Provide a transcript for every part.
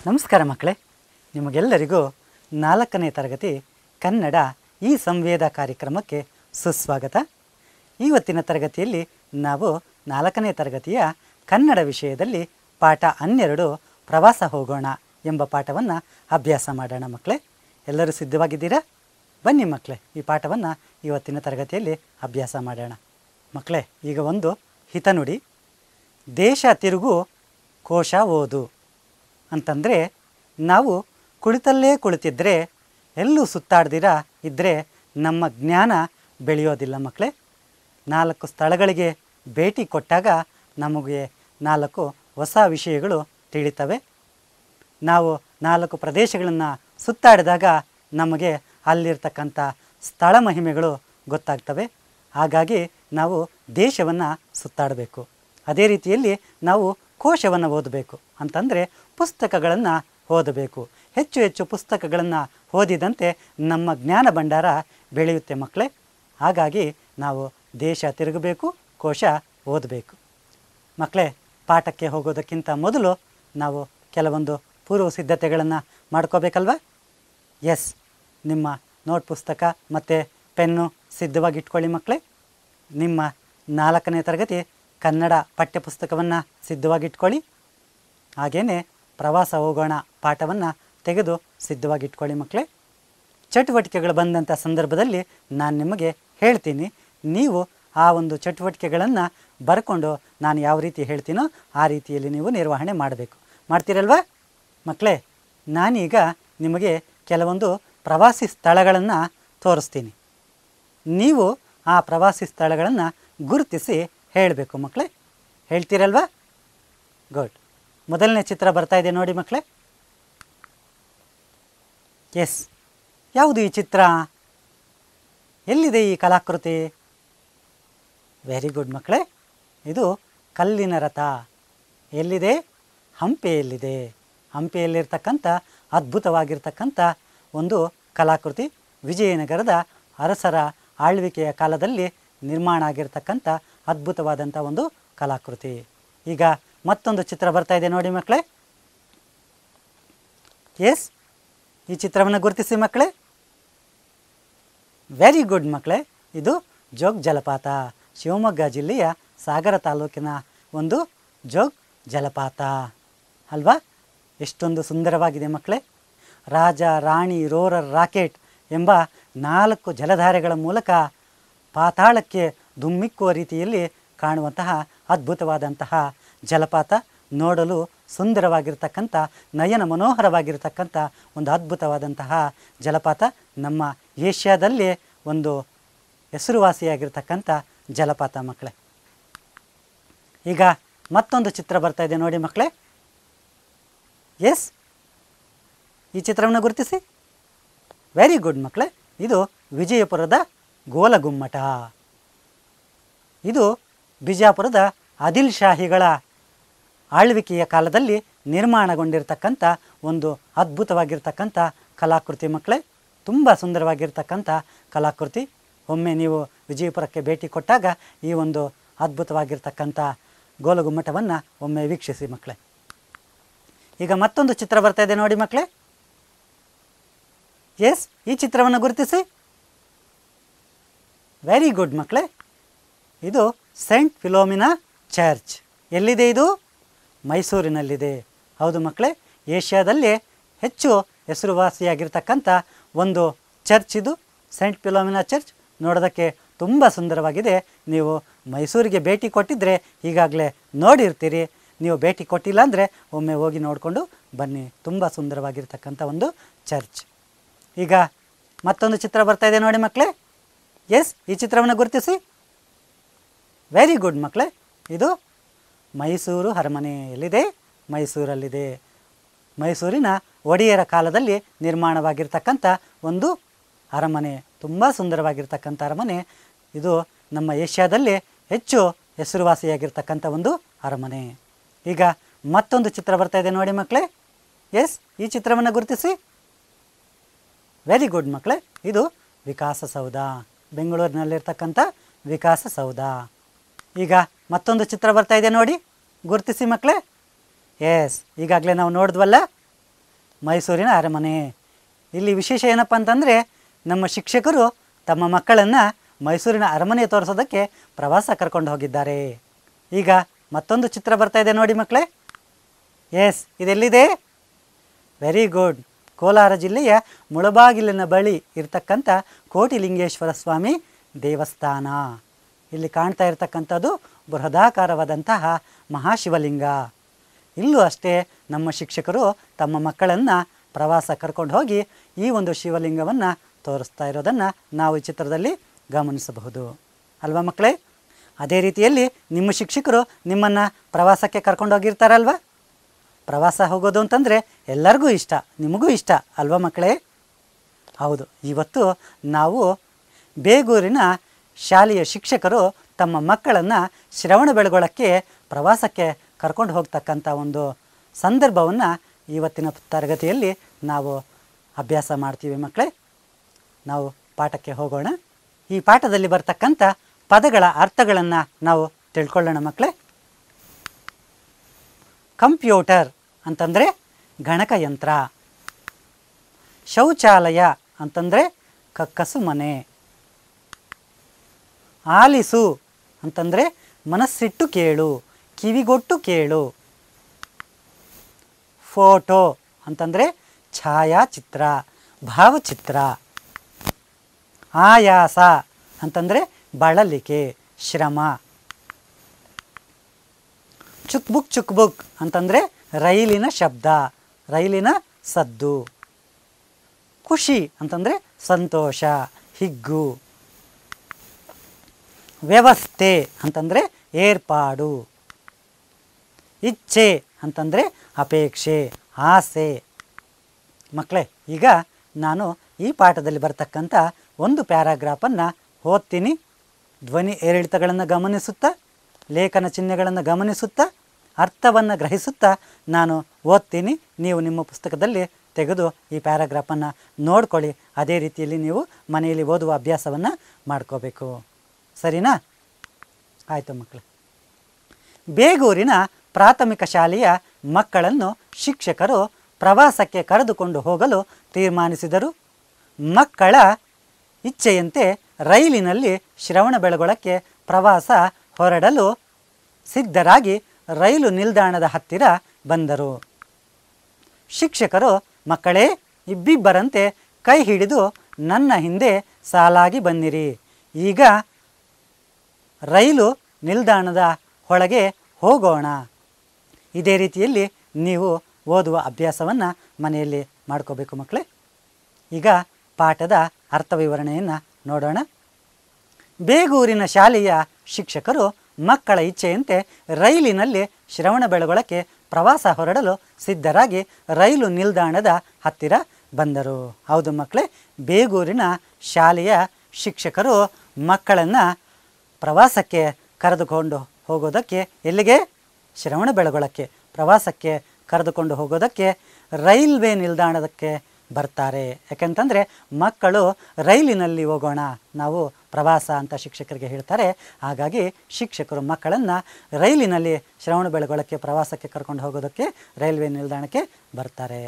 ನಮಸ್ಕಾರ ಮಕ್ಕಳೇ ನಿಮಗೆಲ್ಲರಿಗೂ ನಾಲ್ಕನೇ ತರಗತಿ ಕನ್ನಡ ಈ ಸಂವೇದ ಕಾರ್ಯಕ್ರಮಕ್ಕೆ ಸುಸ್ವಾಗತ ಇವತ್ತಿನ ತರಗತಿಯಲ್ಲಿ ನಾವು ನಾಲ್ಕನೇ ತರಗತಿಯ ಕನ್ನಡ ವಿಷಯದಲ್ಲಿ ಪಾಠ ಹನ್ನೆರಡು ಪ್ರವಾಸ ಹೋಗೋಣ ಎಂಬ ಪಾಠವನ್ನು ಅಭ್ಯಾಸ ಮಾಡೋಣ ಮಕ್ಕಳೇ ಎಲ್ಲರೂ ಸಿದ್ಧವಾಗಿದ್ದೀರಾ ಬನ್ನಿ ಮಕ್ಕಳೇ ಈ ಪಾಠವನ್ನು ಇವತ್ತಿನ ತರಗತಿಯಲ್ಲಿ ಅಭ್ಯಾಸ ಮಾಡೋಣ ಮಕ್ಕಳೇ ಈಗ ಒಂದು ಹಿತನುಡಿ ದೇಶ ತಿರುಗು ಕೋಶ ಓದು ಅಂತಂದರೆ ನಾವು ಕುಳಿತಲ್ಲೇ ಕುಳಿತಿದ್ದರೆ ಎಲ್ಲೂ ಸುತ್ತಾಡ್ದಿರ ಇದ್ದರೆ ನಮ್ಮ ಜ್ಞಾನ ಬೆಳೆಯೋದಿಲ್ಲ ಮಕ್ಕಳೇ ನಾಲ್ಕು ಸ್ಥಳಗಳಿಗೆ ಭೇಟಿ ಕೊಟ್ಟಾಗ ನಮಗೆ ನಾಲ್ಕು ಹೊಸ ವಿಷಯಗಳು ತಿಳಿತವೆ ನಾವು ನಾಲ್ಕು ಪ್ರದೇಶಗಳನ್ನು ಸುತ್ತಾಡಿದಾಗ ನಮಗೆ ಅಲ್ಲಿರ್ತಕ್ಕಂಥ ಸ್ಥಳ ಮಹಿಮೆಗಳು ಗೊತ್ತಾಗ್ತವೆ ಹಾಗಾಗಿ ನಾವು ದೇಶವನ್ನು ಸುತ್ತಾಡಬೇಕು ಅದೇ ರೀತಿಯಲ್ಲಿ ನಾವು ಕೋಶವನ್ನು ಓದಬೇಕು ಅಂತಂದರೆ ಪುಸ್ತಕಗಳನ್ನು ಓದಬೇಕು ಹೆಚ್ಚು ಹೆಚ್ಚು ಪುಸ್ತಕಗಳನ್ನು ಓದಿದಂತೆ ನಮ್ಮ ಜ್ಞಾನ ಭಂಡಾರ ಬೆಳೆಯುತ್ತೆ ಮಕ್ಕಳೇ ಹಾಗಾಗಿ ನಾವು ದೇಶ ತಿರುಗಬೇಕು ಕೋಶ ಓದಬೇಕು ಮಕ್ಕಳೇ ಪಾಠಕ್ಕೆ ಹೋಗೋದಕ್ಕಿಂತ ಮೊದಲು ನಾವು ಕೆಲವೊಂದು ಪೂರ್ವ ಸಿದ್ಧತೆಗಳನ್ನು ಮಾಡ್ಕೋಬೇಕಲ್ವ ಎಸ್ ನಿಮ್ಮ ನೋಟ್ ಪುಸ್ತಕ ಮತ್ತು ಪೆನ್ನು ಸಿದ್ಧವಾಗಿ ಇಟ್ಕೊಳ್ಳಿ ಮಕ್ಕಳೇ ನಿಮ್ಮ ನಾಲ್ಕನೇ ತರಗತಿ ಕನ್ನಡ ಪಠ್ಯಪುಸ್ತಕವನ್ನು ಸಿದ್ಧವಾಗಿ ಇಟ್ಕೊಳ್ಳಿ ಹಾಗೆಯೇ ಪ್ರವಾಸ ಹೋಗೋಣ ಪಾಠವನ್ನು ತೆಗೆದು ಸಿದ್ಧವಾಗಿ ಇಟ್ಕೊಳ್ಳಿ ಮಕ್ಕಳೇ ಚಟುವಟಿಕೆಗಳು ಬಂದಂಥ ಸಂದರ್ಭದಲ್ಲಿ ನಾನು ನಿಮಗೆ ಹೇಳ್ತೀನಿ ನೀವು ಆ ಒಂದು ಚಟುವಟಿಕೆಗಳನ್ನು ಬರ್ಕೊಂಡು ನಾನು ಯಾವ ರೀತಿ ಹೇಳ್ತೀನೋ ಆ ರೀತಿಯಲ್ಲಿ ನೀವು ನಿರ್ವಹಣೆ ಮಾಡಬೇಕು ಮಾಡ್ತೀರಲ್ವಾ ಮಕ್ಕಳೇ ನಾನೀಗ ನಿಮಗೆ ಕೆಲವೊಂದು ಪ್ರವಾಸಿ ಸ್ಥಳಗಳನ್ನು ತೋರಿಸ್ತೀನಿ ನೀವು ಆ ಪ್ರವಾಸಿ ಸ್ಥಳಗಳನ್ನು ಗುರುತಿಸಿ ಹೇಳಬೇಕು ಮಕ್ಕಳೇ ಹೇಳ್ತೀರಲ್ವಾ ಗುಡ್ ಮೊದಲನೇ ಚಿತ್ರ ಬರ್ತಾ ಇದೆ ನೋಡಿ ಮಕ್ಕಳೇ ಎಸ್ ಯಾವುದು ಈ ಚಿತ್ರ ಎಲ್ಲಿದೆ ಈ ಕಲಾಕೃತಿ ವೆರಿ ಗುಡ್ ಮಕ್ಕಳೇ ಇದು ಕಲ್ಲಿನ ರಥ ಎಲ್ಲಿದೆ ಹಂಪೆಯಲ್ಲಿದೆ ಹಂಪೆಯಲ್ಲಿರ್ತಕ್ಕಂಥ ಅದ್ಭುತವಾಗಿರ್ತಕ್ಕಂಥ ಒಂದು ಕಲಾಕೃತಿ ವಿಜಯನಗರದ ಅರಸರ ಆಳ್ವಿಕೆಯ ಕಾಲದಲ್ಲಿ ನಿರ್ಮಾಣ ಆಗಿರ್ತಕ್ಕಂಥ ಅದ್ಭುತವಾದಂಥ ಒಂದು ಕಲಾಕೃತಿ ಈಗ ಮತ್ತೊಂದು ಚಿತ್ರ ಬರ್ತಾ ಇದೆ ನೋಡಿ ಮಕ್ಕಳೇ ಎಸ್ ಈ ಚಿತ್ರವನ್ನು ಗುರುತಿಸಿ ಮಕ್ಕಳೇ ವೆರಿ ಗುಡ್ ಮಕ್ಕಳೇ ಇದು ಜೋಗ್ ಜಲಪಾತ ಶಿವಮೊಗ್ಗ ಜಿಲ್ಲೆಯ ಸಾಗರ ತಾಲೂಕಿನ ಒಂದು ಜೋಗ್ ಜಲಪಾತ ಅಲ್ವಾ ಎಷ್ಟೊಂದು ಸುಂದರವಾಗಿದೆ ಮಕ್ಕಳೇ ರಾಜ ರಾಣಿ ರೋರರ್ ರಾಕೆಟ್ ಎಂಬ ನಾಲ್ಕು ಜಲಧಾರೆಗಳ ಮೂಲಕ ಪಾತಾಳಕ್ಕೆ ಧುಮ್ಮಿಕ್ಕುವ ರೀತಿಯಲ್ಲಿ ಕಾಣುವಂತಹ ಅದ್ಭುತವಾದಂತಹ ಜಲಪಾತ ನೋಡಲು ಸುಂದರವಾಗಿರ್ತಕ್ಕಂಥ ನಯನ ಮನೋಹರವಾಗಿರ್ತಕ್ಕಂಥ ಒಂದು ಅದ್ಭುತವಾದಂತಹ ಜಲಪಾತ ನಮ್ಮ ಏಷ್ಯಾದಲ್ಲೇ ಒಂದು ಹೆಸರುವಾಸಿಯಾಗಿರ್ತಕ್ಕಂಥ ಜಲಪಾತ ಮಕ್ಕಳೇ ಈಗ ಮತ್ತೊಂದು ಚಿತ್ರ ಬರ್ತಾ ಇದೆ ನೋಡಿ ಮಕ್ಕಳೇ ಎಸ್ ಈ ಚಿತ್ರವನ್ನು ಗುರುತಿಸಿ ವೆರಿ ಗುಡ್ ಮಕ್ಕಳೇ ಇದು ವಿಜಯಪುರದ ಗೋಲಗುಮ್ಮಟ ಇದು ಬಿಜಾಪುರದ ಆದಿಲ್ ಶಾಹಿಗಳ ಆಳ್ವಿಕೆಯ ಕಾಲದಲ್ಲಿ ನಿರ್ಮಾಣಗೊಂಡಿರ್ತಕ್ಕಂಥ ಒಂದು ಅದ್ಭುತವಾಗಿರ್ತಕ್ಕಂಥ ಕಲಾಕೃತಿ ಮಕ್ಕಳೇ ತುಂಬ ಸುಂದರವಾಗಿರ್ತಕ್ಕಂಥ ಕಲಾಕೃತಿ ಒಮ್ಮೆ ನೀವು ವಿಜಯಪುರಕ್ಕೆ ಭೇಟಿ ಕೊಟ್ಟಾಗ ಈ ಒಂದು ಅದ್ಭುತವಾಗಿರ್ತಕ್ಕಂಥ ಗೋಲಗುಮ್ಮಟವನ್ನು ಒಮ್ಮೆ ವೀಕ್ಷಿಸಿ ಮಕ್ಕಳೇ ಈಗ ಮತ್ತೊಂದು ಚಿತ್ರ ಬರ್ತಾ ಇದೆ ನೋಡಿ ಮಕ್ಕಳೇ ಎಸ್ ಈ ಚಿತ್ರವನ್ನು ಗುರುತಿಸಿ ವೆರಿ ಗುಡ್ ಮಕ್ಕಳೇ ಇದು ಸೆಂಟ್ ಫಿಲೋಮಿನಾ ಚರ್ಚ್ ಎಲ್ಲಿದೆ ಇದು ಮೈಸೂರಿನಲ್ಲಿದೆ ಹೌದು ಮಕ್ಕಳೇ ಏಷ್ಯಾದಲ್ಲೇ ಹೆಚ್ಚು ಹೆಸರುವಾಸಿಯಾಗಿರ್ತಕ್ಕಂಥ ಒಂದು ಚರ್ಚ್ ಇದು ಸೆಂಟ್ ಫಿಲೋಮಿನಾ ಚರ್ಚ್ ನೋಡೋದಕ್ಕೆ ತುಂಬ ಸುಂದರವಾಗಿದೆ ನೀವು ಮೈಸೂರಿಗೆ ಭೇಟಿ ಕೊಟ್ಟಿದ್ದರೆ ಈಗಾಗಲೇ ನೋಡಿರ್ತೀರಿ ನೀವು ಭೇಟಿ ಕೊಟ್ಟಿಲ್ಲ ಅಂದರೆ ಒಮ್ಮೆ ಹೋಗಿ ನೋಡಿಕೊಂಡು ಬನ್ನಿ ತುಂಬ ಸುಂದರವಾಗಿರ್ತಕ್ಕಂಥ ಒಂದು ಚರ್ಚ್ ಈಗ ಮತ್ತೊಂದು ಚಿತ್ರ ಬರ್ತಾ ಇದೆ ನೋಡಿ ಮಕ್ಕಳೇ ಎಸ್ ಈ ಚಿತ್ರವನ್ನು ಗುರುತಿಸಿ ವೆರಿ ಗುಡ್ ಮಕ್ಕಳೇ ಇದು ಮೈಸೂರು ಅರಮನೆ ಎಲ್ಲಿದೆ ಮೈಸೂರಲ್ಲಿದೆ ಮೈಸೂರಿನ ಒಡೆಯರ ಕಾಲದಲ್ಲಿ ನಿರ್ಮಾಣವಾಗಿರ್ತಕ್ಕಂಥ ಒಂದು ಅರಮನೆ ತುಂಬ ಸುಂದರವಾಗಿರ್ತಕ್ಕಂಥ ಅರಮನೆ ಇದು ನಮ್ಮ ಏಷ್ಯಾದಲ್ಲಿ ಹೆಚ್ಚು ಹೆಸರುವಾಸಿಯಾಗಿರ್ತಕ್ಕಂಥ ಒಂದು ಅರಮನೆ ಈಗ ಮತ್ತೊಂದು ಚಿತ್ರ ಬರ್ತಾ ಇದೆ ನೋಡಿ ಮಕ್ಕಳೇ ಎಸ್ ಈ ಚಿತ್ರವನ್ನು ಗುರುತಿಸಿ ವೆರಿ ಗುಡ್ ಮಕ್ಕಳೇ ಇದು ವಿಕಾಸಸೌಧ ಬೆಂಗಳೂರಿನಲ್ಲಿರ್ತಕ್ಕಂಥ ವಿಕಾಸಸೌಧ ಈಗ ಮತ್ತೊಂದು ಚಿತ್ರ ಬರ್ತಾ ಇದೆ ನೋಡಿ ಗುರುತಿಸಿ ಮಕ್ಕಳೇ ಎಸ್ ಈಗಾಗಲೇ ನಾವು ನೋಡಿದ್ವಲ್ಲ ಮೈಸೂರಿನ ಅರಮನೆ ಇಲ್ಲಿ ವಿಶೇಷ ಏನಪ್ಪ ಅಂತಂದರೆ ನಮ್ಮ ಶಿಕ್ಷಕರು ತಮ್ಮ ಮಕ್ಕಳನ್ನು ಮೈಸೂರಿನ ಅರಮನೆ ತೋರಿಸೋದಕ್ಕೆ ಪ್ರವಾಸ ಕರ್ಕೊಂಡು ಹೋಗಿದ್ದಾರೆ ಈಗ ಮತ್ತೊಂದು ಚಿತ್ರ ಬರ್ತಾ ಇದೆ ನೋಡಿ ಮಕ್ಕಳೇ ಎಸ್ ಇದೆಲ್ಲಿದೆ ವೆರಿ ಗುಡ್ ಕೋಲಾರ ಜಿಲ್ಲೆಯ ಮುಳಬಾಗಿಲಿನ ಬಳಿ ಇರತಕ್ಕಂಥ ಕೋಟಿಲಿಂಗೇಶ್ವರ ಸ್ವಾಮಿ ದೇವಸ್ಥಾನ ಇಲ್ಲಿ ಕಾಣ್ತಾ ಇರತಕ್ಕಂಥದ್ದು ಬೃಹದಾಕಾರವಾದಂತಹ ಮಹಾಶಿವಲಿಂಗ ಇಲ್ಲೂ ಅಷ್ಟೇ ನಮ್ಮ ಶಿಕ್ಷಕರು ತಮ್ಮ ಮಕ್ಕಳನ್ನು ಪ್ರವಾಸ ಕರ್ಕೊಂಡು ಹೋಗಿ ಈ ಒಂದು ಶಿವಲಿಂಗವನ್ನು ತೋರಿಸ್ತಾ ಇರೋದನ್ನು ನಾವು ಈ ಚಿತ್ರದಲ್ಲಿ ಗಮನಿಸಬಹುದು ಅಲ್ವಾ ಮಕ್ಕಳೇ ಅದೇ ರೀತಿಯಲ್ಲಿ ನಿಮ್ಮ ಶಿಕ್ಷಕರು ನಿಮ್ಮನ್ನು ಪ್ರವಾಸಕ್ಕೆ ಕರ್ಕೊಂಡೋಗಿರ್ತಾರಲ್ವ ಪ್ರವಾಸ ಹೋಗೋದು ಅಂತಂದರೆ ಎಲ್ಲರಿಗೂ ಇಷ್ಟ ನಿಮಗೂ ಇಷ್ಟ ಅಲ್ವಾ ಮಕ್ಕಳೇ ಹೌದು ಇವತ್ತು ನಾವು ಬೇಗೂರಿನ ಶಾಲೆಯ ಶಿಕ್ಷಕರು ತಮ್ಮ ಮಕ್ಕಳನ್ನು ಶ್ರವಣ ಬೆಳಗೊಳಕ್ಕೆ ಪ್ರವಾಸಕ್ಕೆ ಕರ್ಕೊಂಡು ಹೋಗ್ತಕ್ಕಂಥ ಒಂದು ಸಂದರ್ಭವನ್ನು ಇವತ್ತಿನ ತರಗತಿಯಲ್ಲಿ ನಾವು ಅಭ್ಯಾಸ ಮಾಡ್ತೀವಿ ಮಕ್ಕಳೇ ನಾವು ಪಾಠಕ್ಕೆ ಹೋಗೋಣ ಈ ಪಾಠದಲ್ಲಿ ಬರ್ತಕ್ಕಂಥ ಪದಗಳ ಅರ್ಥಗಳನ್ನು ನಾವು ತಿಳ್ಕೊಳ್ಳೋಣ ಮಕ್ಕಳೇ ಕಂಪ್ಯೂಟರ್ ಅಂತಂದರೆ ಗಣಕಯಂತ್ರ ಶೌಚಾಲಯ ಅಂತಂದರೆ ಕಕ್ಕಸು ಮನೆ ಆಲಿಸು ಅಂತಂದರೆ ಮನಸ್ಸಿಟ್ಟು ಕೇಳು ಕಿವಿಗೊಟ್ಟು ಕೇಳು ಫೋಟೋ ಅಂತಂದರೆ ಛಾಯಾಚಿತ್ರ ಭಾವಚಿತ್ರ ಆಯಾಸ ಅಂತಂದರೆ ಬಳಲಿಕೆ ಶ್ರಮ ಚುಕ್ ಬುಕ್ ಚುಕ್ ಬುಕ್ ಅಂತಂದರೆ ರೈಲಿನ ಶಬ್ದ ರೈಲಿನ ಸದ್ದು ಖುಷಿ ಅಂತಂದರೆ ಸಂತೋಷ ಹಿಗ್ಗು ವ್ಯವಸ್ಥೆ ಅಂತಂದರೆ ಏರ್ಪಾಡು ಇಚ್ಛೆ ಅಂತಂದರೆ ಅಪೇಕ್ಷೆ ಆಸೆ ಮಕ್ಕಳೇ ಈಗ ನಾನು ಈ ಪಾಠದಲ್ಲಿ ಬರ್ತಕ್ಕಂಥ ಒಂದು ಪ್ಯಾರಾಗ್ರಾಫನ್ನು ಓದ್ತೀನಿ ಧ್ವನಿ ಏರಿಳಿತಗಳನ್ನು ಗಮನಿಸುತ್ತಾ ಲೇಖನ ಚಿಹ್ನೆಗಳನ್ನು ಗಮನಿಸುತ್ತಾ ಅರ್ಥವನ್ನು ಗ್ರಹಿಸುತ್ತಾ ನಾನು ಓದ್ತೀನಿ ನೀವು ನಿಮ್ಮ ಪುಸ್ತಕದಲ್ಲಿ ತೆಗೆದು ಈ ಪ್ಯಾರಾಗ್ರಾಫನ್ನು ನೋಡ್ಕೊಳ್ಳಿ ಅದೇ ರೀತಿಯಲ್ಲಿ ನೀವು ಮನೆಯಲ್ಲಿ ಓದುವ ಅಭ್ಯಾಸವನ್ನು ಮಾಡ್ಕೋಬೇಕು ಸರಿನಾ ಆಯಿತು ಮಕ್ಕಳು ಬೇಗೂರಿನ ಪ್ರಾಥಮಿಕ ಶಾಲೆಯ ಮಕ್ಕಳನ್ನು ಶಿಕ್ಷಕರು ಪ್ರವಾಸಕ್ಕೆ ಕರೆದುಕೊಂಡು ಹೋಗಲು ತೀರ್ಮಾನಿಸಿದರು ಮಕ್ಕಳ ಇಚ್ಛೆಯಂತೆ ರೈಲಿನಲ್ಲಿ ಶ್ರವಣಬೆಳಗೊಳಕ್ಕೆ ಪ್ರವಾಸ ಹೊರಡಲು ಸಿದ್ಧರಾಗಿ ರೈಲು ನಿಲ್ದಾಣದ ಹತ್ತಿರ ಬಂದರು ಶಿಕ್ಷಕರು ಮಕ್ಕಳೇ ಇಬ್ಬಿಬ್ಬರಂತೆ ಕೈ ಹಿಡಿದು ನನ್ನ ಹಿಂದೆ ಸಾಲಾಗಿ ಬನ್ನಿರಿ ಈಗ ರೈಲು ನಿಲ್ದಾಣದ ಒಳಗೆ ಹೋಗೋಣ ಇದೇ ರೀತಿಯಲ್ಲಿ ನೀವು ಓದುವ ಅಭ್ಯಾಸವನ್ನು ಮನೆಯಲ್ಲಿ ಮಾಡ್ಕೋಬೇಕು ಮಕ್ಕಳೇ ಈಗ ಪಾಠದ ಅರ್ಥ ವಿವರಣೆಯನ್ನು ನೋಡೋಣ ಬೇಗೂರಿನ ಶಾಲೆಯ ಶಿಕ್ಷಕರು ಮಕ್ಕಳ ಇಚ್ಛೆಯಂತೆ ರೈಲಿನಲ್ಲಿ ಶ್ರವಣ ಬೆಳಗೊಳಕ್ಕೆ ಪ್ರವಾಸ ಹೊರಡಲು ಸಿದ್ಧರಾಗಿ ರೈಲು ನಿಲ್ದಾಣದ ಹತ್ತಿರ ಬಂದರು ಹೌದು ಮಕ್ಕಳೇ ಬೇಗೂರಿನ ಶಾಲೆಯ ಶಿಕ್ಷಕರು ಮಕ್ಕಳನ್ನು ಪ್ರವಾಸಕ್ಕೆ ಕರೆದುಕೊಂಡು ಹೋಗೋದಕ್ಕೆ ಎಲ್ಲಿಗೆ ಶ್ರವಣ ಬೆಳಗೊಳಕ್ಕೆ ಪ್ರವಾಸಕ್ಕೆ ಕರೆದುಕೊಂಡು ಹೋಗೋದಕ್ಕೆ ರೈಲ್ವೆ ನಿಲ್ದಾಣದಕ್ಕೆ ಬರ್ತಾರೆ ಯಾಕಂತಂದರೆ ಮಕ್ಕಳು ರೈಲಿನಲ್ಲಿ ಹೋಗೋಣ ನಾವು ಪ್ರವಾಸ ಅಂತ ಶಿಕ್ಷಕರಿಗೆ ಹೇಳ್ತಾರೆ ಹಾಗಾಗಿ ಶಿಕ್ಷಕರು ಮಕ್ಕಳನ್ನು ರೈಲಿನಲ್ಲಿ ಶ್ರವಣ ಬೆಳಗೊಳಕ್ಕೆ ಪ್ರವಾಸಕ್ಕೆ ಕರ್ಕೊಂಡು ಹೋಗೋದಕ್ಕೆ ರೈಲ್ವೆ ನಿಲ್ದಾಣಕ್ಕೆ ಬರ್ತಾರೆ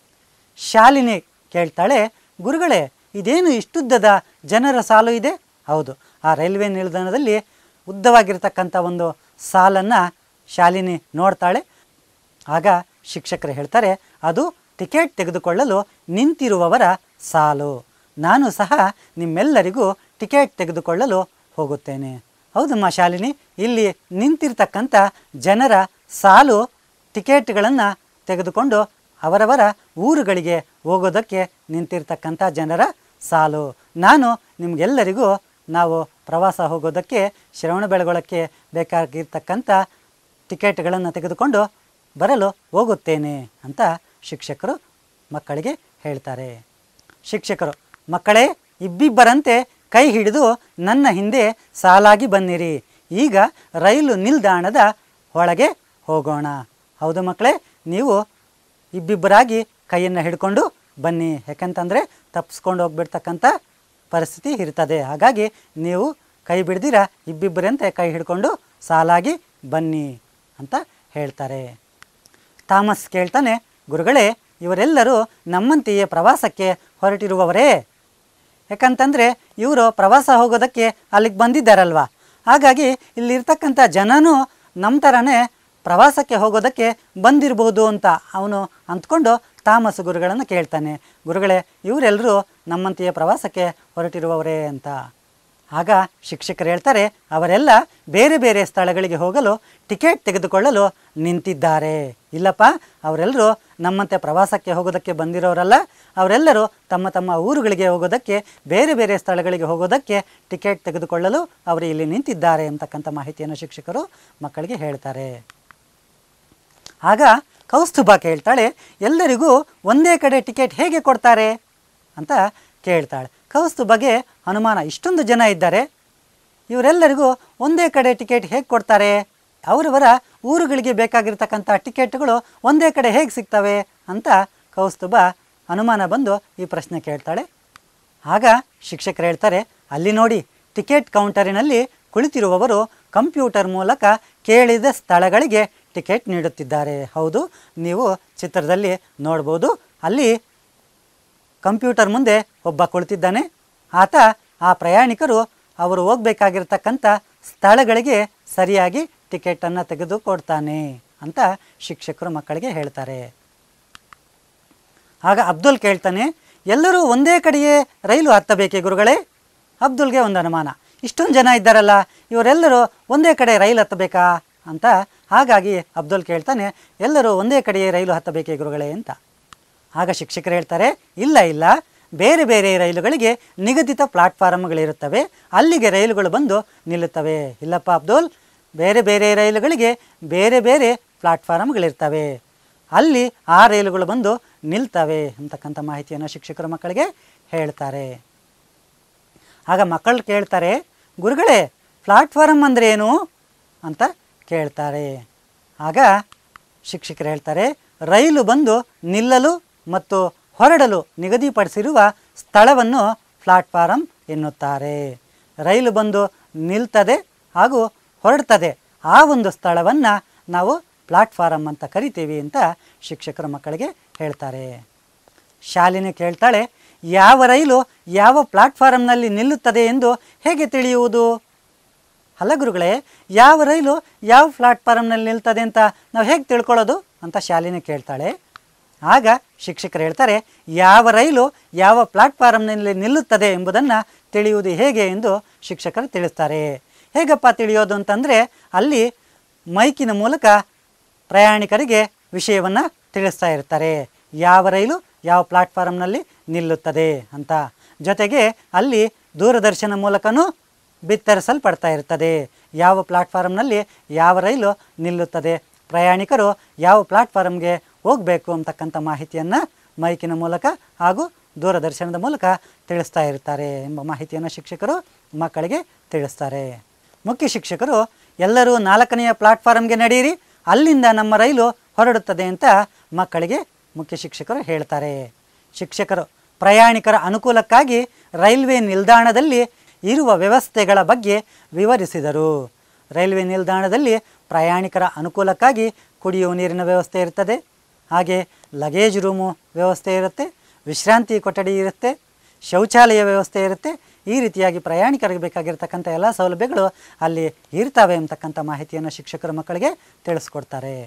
ಶಾಲಿನಿ ಕೇಳ್ತಾಳೆ ಗುರುಗಳೇ ಇದೇನು ಇಷ್ಟುದ್ದದ ಜನರ ಸಾಲು ಇದೆ ಹೌದು ಆ ರೈಲ್ವೆ ನಿಲ್ದಾಣದಲ್ಲಿ ಉದ್ದವಾಗಿರ್ತಕ್ಕಂಥ ಒಂದು ಸಾಲನ್ನು ಶಾಲಿನಿ ನೋಡ್ತಾಳೆ ಆಗ ಶಿಕ್ಷಕರು ಹೇಳ್ತಾರೆ ಅದು ಟಿಕೆಟ್ ತೆಗೆದುಕೊಳ್ಳಲು ನಿಂತಿರುವವರ ಸಾಲು ನಾನು ಸಹ ನಿಮ್ಮೆಲ್ಲರಿಗೂ ಟಿಕೆಟ್ ತೆಗೆದುಕೊಳ್ಳಲು ಹೋಗುತ್ತೇನೆ ಹೌದಮ್ಮ ಶಾಲಿನಿ ಇಲ್ಲಿ ನಿಂತಿರ್ತಕ್ಕಂಥ ಜನರ ಸಾಲು ಟಿಕೆಟ್ಗಳನ್ನು ತೆಗೆದುಕೊಂಡು ಅವರವರ ಊರುಗಳಿಗೆ ಹೋಗೋದಕ್ಕೆ ನಿಂತಿರ್ತಕ್ಕಂಥ ಜನರ ಸಾಲು ನಾನು ನಿಮಗೆಲ್ಲರಿಗೂ ನಾವು ಪ್ರವಾಸ ಹೋಗೋದಕ್ಕೆ ಶ್ರವಣ ಬೆಳಗೊಳಕ್ಕೆ ಬೇಕಾಗಿರ್ತಕ್ಕಂಥ ಟಿಕೆಟ್ಗಳನ್ನು ತೆಗೆದುಕೊಂಡು ಬರಲು ಹೋಗುತ್ತೇನೆ ಅಂತ ಶಿಕ್ಷಕರು ಮಕ್ಕಳಿಗೆ ಹೇಳ್ತಾರೆ ಶಿಕ್ಷಕರು ಮಕ್ಕಳೇ ಇಬ್ಬಿಬ್ಬರಂತೆ ಕೈ ಹಿಡಿದು ನನ್ನ ಹಿಂದೆ ಸಾಲಾಗಿ ಬನ್ನಿರಿ ಈಗ ರೈಲು ನಿಲ್ದಾಣದ ಒಳಗೆ ಹೋಗೋಣ ಹೌದು ಮಕ್ಕಳೇ ನೀವು ಇಬ್ಬಿಬ್ಬರಾಗಿ ಕೈಯನ್ನು ಹಿಡ್ಕೊಂಡು ಬನ್ನಿ ಯಾಕಂತಂದರೆ ತಪ್ಪಿಸ್ಕೊಂಡು ಹೋಗ್ಬಿಡ್ತಕ್ಕಂಥ ಪರಿಸ್ಥಿತಿ ಇರ್ತದೆ ಹಾಗಾಗಿ ನೀವು ಕೈ ಬಿಡ್ದಿರ ಇಬ್ಬಿಬ್ಬರಂತೆ ಕೈ ಹಿಡ್ಕೊಂಡು ಸಾಲಾಗಿ ಬನ್ನಿ ಅಂತ ಹೇಳ್ತಾರೆ ಥಾಮಸ್ ಕೇಳ್ತಾನೆ ಗುರುಗಳೇ ಇವರೆಲ್ಲರೂ ನಮ್ಮಂತೆಯೇ ಪ್ರವಾಸಕ್ಕೆ ಹೊರಟಿರುವವರೇ ಯಾಕಂತಂದರೆ ಇವರು ಪ್ರವಾಸ ಹೋಗೋದಕ್ಕೆ ಅಲ್ಲಿಗೆ ಬಂದಿದ್ದಾರಲ್ವ ಹಾಗಾಗಿ ಇಲ್ಲಿರ್ತಕ್ಕಂಥ ಜನನೂ ನಮ್ಮ ಥರನೇ ಪ್ರವಾಸಕ್ಕೆ ಹೋಗೋದಕ್ಕೆ ಬಂದಿರ್ಬೋದು ಅಂತ ಅವನು ಅಂದ್ಕೊಂಡು ತಾಮಸ ಗುರುಗಳನ್ನು ಕೇಳ್ತಾನೆ ಗುರುಗಳೇ ಇವರೆಲ್ಲರೂ ನಮ್ಮಂತೆಯೇ ಪ್ರವಾಸಕ್ಕೆ ಹೊರಟಿರುವವರೇ ಅಂತ ಆಗ ಶಿಕ್ಷಕರು ಹೇಳ್ತಾರೆ ಅವರೆಲ್ಲ ಬೇರೆ ಬೇರೆ ಸ್ಥಳಗಳಿಗೆ ಹೋಗಲು ಟಿಕೆಟ್ ತೆಗೆದುಕೊಳ್ಳಲು ನಿಂತಿದ್ದಾರೆ ಇಲ್ಲಪ್ಪ ಅವರೆಲ್ಲರೂ ನಮ್ಮಂತೆ ಪ್ರವಾಸಕ್ಕೆ ಹೋಗೋದಕ್ಕೆ ಬಂದಿರೋರಲ್ಲ ಅವರೆಲ್ಲರೂ ತಮ್ಮ ತಮ್ಮ ಊರುಗಳಿಗೆ ಹೋಗೋದಕ್ಕೆ ಬೇರೆ ಬೇರೆ ಸ್ಥಳಗಳಿಗೆ ಹೋಗೋದಕ್ಕೆ ಟಿಕೆಟ್ ತೆಗೆದುಕೊಳ್ಳಲು ಅವರು ಇಲ್ಲಿ ನಿಂತಿದ್ದಾರೆ ಅಂತಕ್ಕಂಥ ಮಾಹಿತಿಯನ್ನು ಶಿಕ್ಷಕರು ಮಕ್ಕಳಿಗೆ ಹೇಳ್ತಾರೆ ಆಗ ಕೌಸ್ತುಭ ಕೇಳ್ತಾಳೆ ಎಲ್ಲರಿಗೂ ಒಂದೇ ಕಡೆ ಟಿಕೆಟ್ ಹೇಗೆ ಕೊಡ್ತಾರೆ ಅಂತ ಕೇಳ್ತಾಳೆ ಕೌಸ್ತುಭಗೆ ಅನುಮಾನ ಇಷ್ಟೊಂದು ಜನ ಇದ್ದಾರೆ ಇವರೆಲ್ಲರಿಗೂ ಒಂದೇ ಕಡೆ ಟಿಕೆಟ್ ಹೇಗೆ ಕೊಡ್ತಾರೆ ಅವರವರ ಊರುಗಳಿಗೆ ಬೇಕಾಗಿರ್ತಕ್ಕಂಥ ಟಿಕೆಟ್ಗಳು ಒಂದೇ ಕಡೆ ಹೇಗೆ ಸಿಗ್ತವೆ ಅಂತ ಕೌಸ್ತುಭ ಅನುಮಾನ ಬಂದು ಈ ಪ್ರಶ್ನೆ ಕೇಳ್ತಾಳೆ ಆಗ ಶಿಕ್ಷಕರು ಹೇಳ್ತಾರೆ ಅಲ್ಲಿ ನೋಡಿ ಟಿಕೆಟ್ ಕೌಂಟರಿನಲ್ಲಿ ಕುಳಿತಿರುವವರು ಕಂಪ್ಯೂಟರ್ ಮೂಲಕ ಕೇಳಿದ ಸ್ಥಳಗಳಿಗೆ ಟಿಕೆಟ್ ನೀಡುತ್ತಿದ್ದಾರೆ ಹೌದು ನೀವು ಚಿತ್ರದಲ್ಲಿ ನೋಡ್ಬೋದು ಅಲ್ಲಿ ಕಂಪ್ಯೂಟರ್ ಮುಂದೆ ಒಬ್ಬ ಕುಳಿತಿದ್ದಾನೆ ಆತ ಆ ಪ್ರಯಾಣಿಕರು ಅವರು ಹೋಗ್ಬೇಕಾಗಿರ್ತಕ್ಕಂಥ ಸ್ಥಳಗಳಿಗೆ ಸರಿಯಾಗಿ ಟಿಕೆಟನ್ನು ತೆಗೆದು ಕೊಡ್ತಾನೆ ಅಂತ ಶಿಕ್ಷಕರು ಮಕ್ಕಳಿಗೆ ಹೇಳ್ತಾರೆ ಆಗ ಅಬ್ದುಲ್ ಕೇಳ್ತಾನೆ ಎಲ್ಲರೂ ಒಂದೇ ಕಡೆಯೇ ರೈಲು ಹತ್ತಬೇಕೇ ಗುರುಗಳೇ ಅಬ್ದುಲ್ಗೆ ಒಂದು ಅನುಮಾನ ಇಷ್ಟೊಂದು ಜನ ಇದ್ದಾರಲ್ಲ ಇವರೆಲ್ಲರೂ ಒಂದೇ ಕಡೆ ರೈಲು ಹತ್ತಬೇಕಾ ಅಂತ ಹಾಗಾಗಿ ಅಬ್ದುಲ್ ಕೇಳ್ತಾನೆ ಎಲ್ಲರೂ ಒಂದೇ ಕಡೆಯೇ ರೈಲು ಹತ್ತಬೇಕೇ ಗುರುಗಳೇ ಅಂತ ಆಗ ಶಿಕ್ಷಕರು ಹೇಳ್ತಾರೆ ಇಲ್ಲ ಇಲ್ಲ ಬೇರೆ ಬೇರೆ ರೈಲುಗಳಿಗೆ ನಿಗದಿತ ಪ್ಲಾಟ್ಫಾರ್ಮ್ಗಳಿರುತ್ತವೆ ಅಲ್ಲಿಗೆ ರೈಲುಗಳು ಬಂದು ನಿಲ್ಲುತ್ತವೆ ಇಲ್ಲಪ್ಪ ಅಬ್ದುಲ್ ಬೇರೆ ಬೇರೆ ರೈಲುಗಳಿಗೆ ಬೇರೆ ಬೇರೆ ಪ್ಲಾಟ್ಫಾರ್ಮ್ಗಳಿರ್ತವೆ ಅಲ್ಲಿ ಆ ರೈಲುಗಳು ಬಂದು ನಿಲ್ತವೆ ಅಂತಕ್ಕಂಥ ಮಾಹಿತಿಯನ್ನು ಶಿಕ್ಷಕರು ಮಕ್ಕಳಿಗೆ ಹೇಳ್ತಾರೆ ಆಗ ಮಕ್ಕಳು ಕೇಳ್ತಾರೆ ಗುರುಗಳೇ ಪ್ಲಾಟ್ಫಾರಮ್ ಅಂದರೆ ಏನು ಅಂತ ಕೇಳ್ತಾರೆ ಆಗ ಶಿಕ್ಷಕರು ಹೇಳ್ತಾರೆ ರೈಲು ಬಂದು ನಿಲ್ಲಲು ಮತ್ತು ಹೊರಡಲು ನಿಗದಿಪಡಿಸಿರುವ ಸ್ಥಳವನ್ನು ಪ್ಲಾಟ್ಫಾರಮ್ ಎನ್ನುತ್ತಾರೆ ರೈಲು ಬಂದು ನಿಲ್ತದೆ ಹಾಗೂ ಹೊರಡ್ತದೆ ಆ ಒಂದು ಸ್ಥಳವನ್ನು ನಾವು ಪ್ಲಾಟ್ಫಾರಮ್ ಅಂತ ಕರಿತೀವಿ ಅಂತ ಶಿಕ್ಷಕರು ಮಕ್ಕಳಿಗೆ ಹೇಳ್ತಾರೆ ಶಾಲಿನಿ ಕೇಳ್ತಾಳೆ ಯಾವ ರೈಲು ಯಾವ ಪ್ಲಾಟ್ಫಾರಮ್ನಲ್ಲಿ ನಿಲ್ಲುತ್ತದೆ ಎಂದು ಹೇಗೆ ತಿಳಿಯುವುದು ಅಲ್ಲ ಗುರುಗಳೇ ಯಾವ ರೈಲು ಯಾವ ಪ್ಲಾಟ್ಫಾರಮ್ನಲ್ಲಿ ನಿಲ್ತದೆ ಅಂತ ನಾವು ಹೇಗೆ ತಿಳ್ಕೊಳ್ಳೋದು ಅಂತ ಶಾಲಿನಿ ಕೇಳ್ತಾಳೆ ಆಗ ಶಿಕ್ಷಕರು ಹೇಳ್ತಾರೆ ಯಾವ ರೈಲು ಯಾವ ಪ್ಲಾಟ್ಫಾರಮ್ನಲ್ಲಿ ನಿಲ್ಲುತ್ತದೆ ಎಂಬುದನ್ನು ತಿಳಿಯುವುದು ಹೇಗೆ ಎಂದು ಶಿಕ್ಷಕರು ತಿಳಿಸ್ತಾರೆ ಹೇಗಪ್ಪ ತಿಳಿಯೋದು ಅಂತಂದರೆ ಅಲ್ಲಿ ಮೈಕಿನ ಮೂಲಕ ಪ್ರಯಾಣಿಕರಿಗೆ ವಿಷಯವನ್ನು ತಿಳಿಸ್ತಾ ಇರ್ತಾರೆ ಯಾವ ರೈಲು ಯಾವ ಪ್ಲಾಟ್ಫಾರಮ್ನಲ್ಲಿ ನಿಲ್ಲುತ್ತದೆ ಅಂತ ಜೊತೆಗೆ ಅಲ್ಲಿ ದೂರದರ್ಶನ ಮೂಲಕನೂ ಬಿತ್ತರಿಸಲ್ಪಡ್ತಾ ಇರ್ತದೆ ಯಾವ ಪ್ಲಾಟ್ಫಾರಮ್ನಲ್ಲಿ ಯಾವ ರೈಲು ನಿಲ್ಲುತ್ತದೆ ಪ್ರಯಾಣಿಕರು ಯಾವ ಪ್ಲಾಟ್ಫಾರಮ್ಗೆ ಹೋಗಬೇಕು ಅಂತಕ್ಕಂಥ ಮಾಹಿತಿಯನ್ನು ಮೈಕಿನ ಮೂಲಕ ಹಾಗೂ ದೂರದರ್ಶನದ ಮೂಲಕ ತಿಳಿಸ್ತಾ ಇರ್ತಾರೆ ಎಂಬ ಮಾಹಿತಿಯನ್ನು ಶಿಕ್ಷಕರು ಮಕ್ಕಳಿಗೆ ತಿಳಿಸ್ತಾರೆ ಮುಖ್ಯ ಶಿಕ್ಷಕರು ಎಲ್ಲರೂ ನಾಲ್ಕನೆಯ ಪ್ಲಾಟ್ಫಾರಮ್ಗೆ ನಡೆಯಿರಿ ಅಲ್ಲಿಂದ ನಮ್ಮ ರೈಲು ಹೊರಡುತ್ತದೆ ಅಂತ ಮಕ್ಕಳಿಗೆ ಮುಖ್ಯ ಶಿಕ್ಷಕರು ಹೇಳ್ತಾರೆ ಶಿಕ್ಷಕರು ಪ್ರಯಾಣಿಕರ ಅನುಕೂಲಕ್ಕಾಗಿ ರೈಲ್ವೆ ನಿಲ್ದಾಣದಲ್ಲಿ ಇರುವ ವ್ಯವಸ್ಥೆಗಳ ಬಗ್ಗೆ ವಿವರಿಸಿದರು ರೈಲ್ವೆ ನಿಲ್ದಾಣದಲ್ಲಿ ಪ್ರಯಾಣಿಕರ ಅನುಕೂಲಕ್ಕಾಗಿ ಕುಡಿಯುವ ನೀರಿನ ವ್ಯವಸ್ಥೆ ಇರ್ತದೆ ಹಾಗೆ ಲಗೇಜ್ ರೂಮು ವ್ಯವಸ್ಥೆ ಇರುತ್ತೆ ವಿಶ್ರಾಂತಿ ಕೊಠಡಿ ಇರುತ್ತೆ ಶೌಚಾಲಯ ವ್ಯವಸ್ಥೆ ಇರುತ್ತೆ ಈ ರೀತಿಯಾಗಿ ಪ್ರಯಾಣಿಕರಿಗೆ ಬೇಕಾಗಿರ್ತಕ್ಕಂಥ ಎಲ್ಲ ಸೌಲಭ್ಯಗಳು ಅಲ್ಲಿ ಇರ್ತವೆ ಅಂತಕ್ಕಂಥ ಮಾಹಿತಿಯನ್ನು ಶಿಕ್ಷಕರು ಮಕ್ಕಳಿಗೆ ತಿಳಿಸ್ಕೊಡ್ತಾರೆ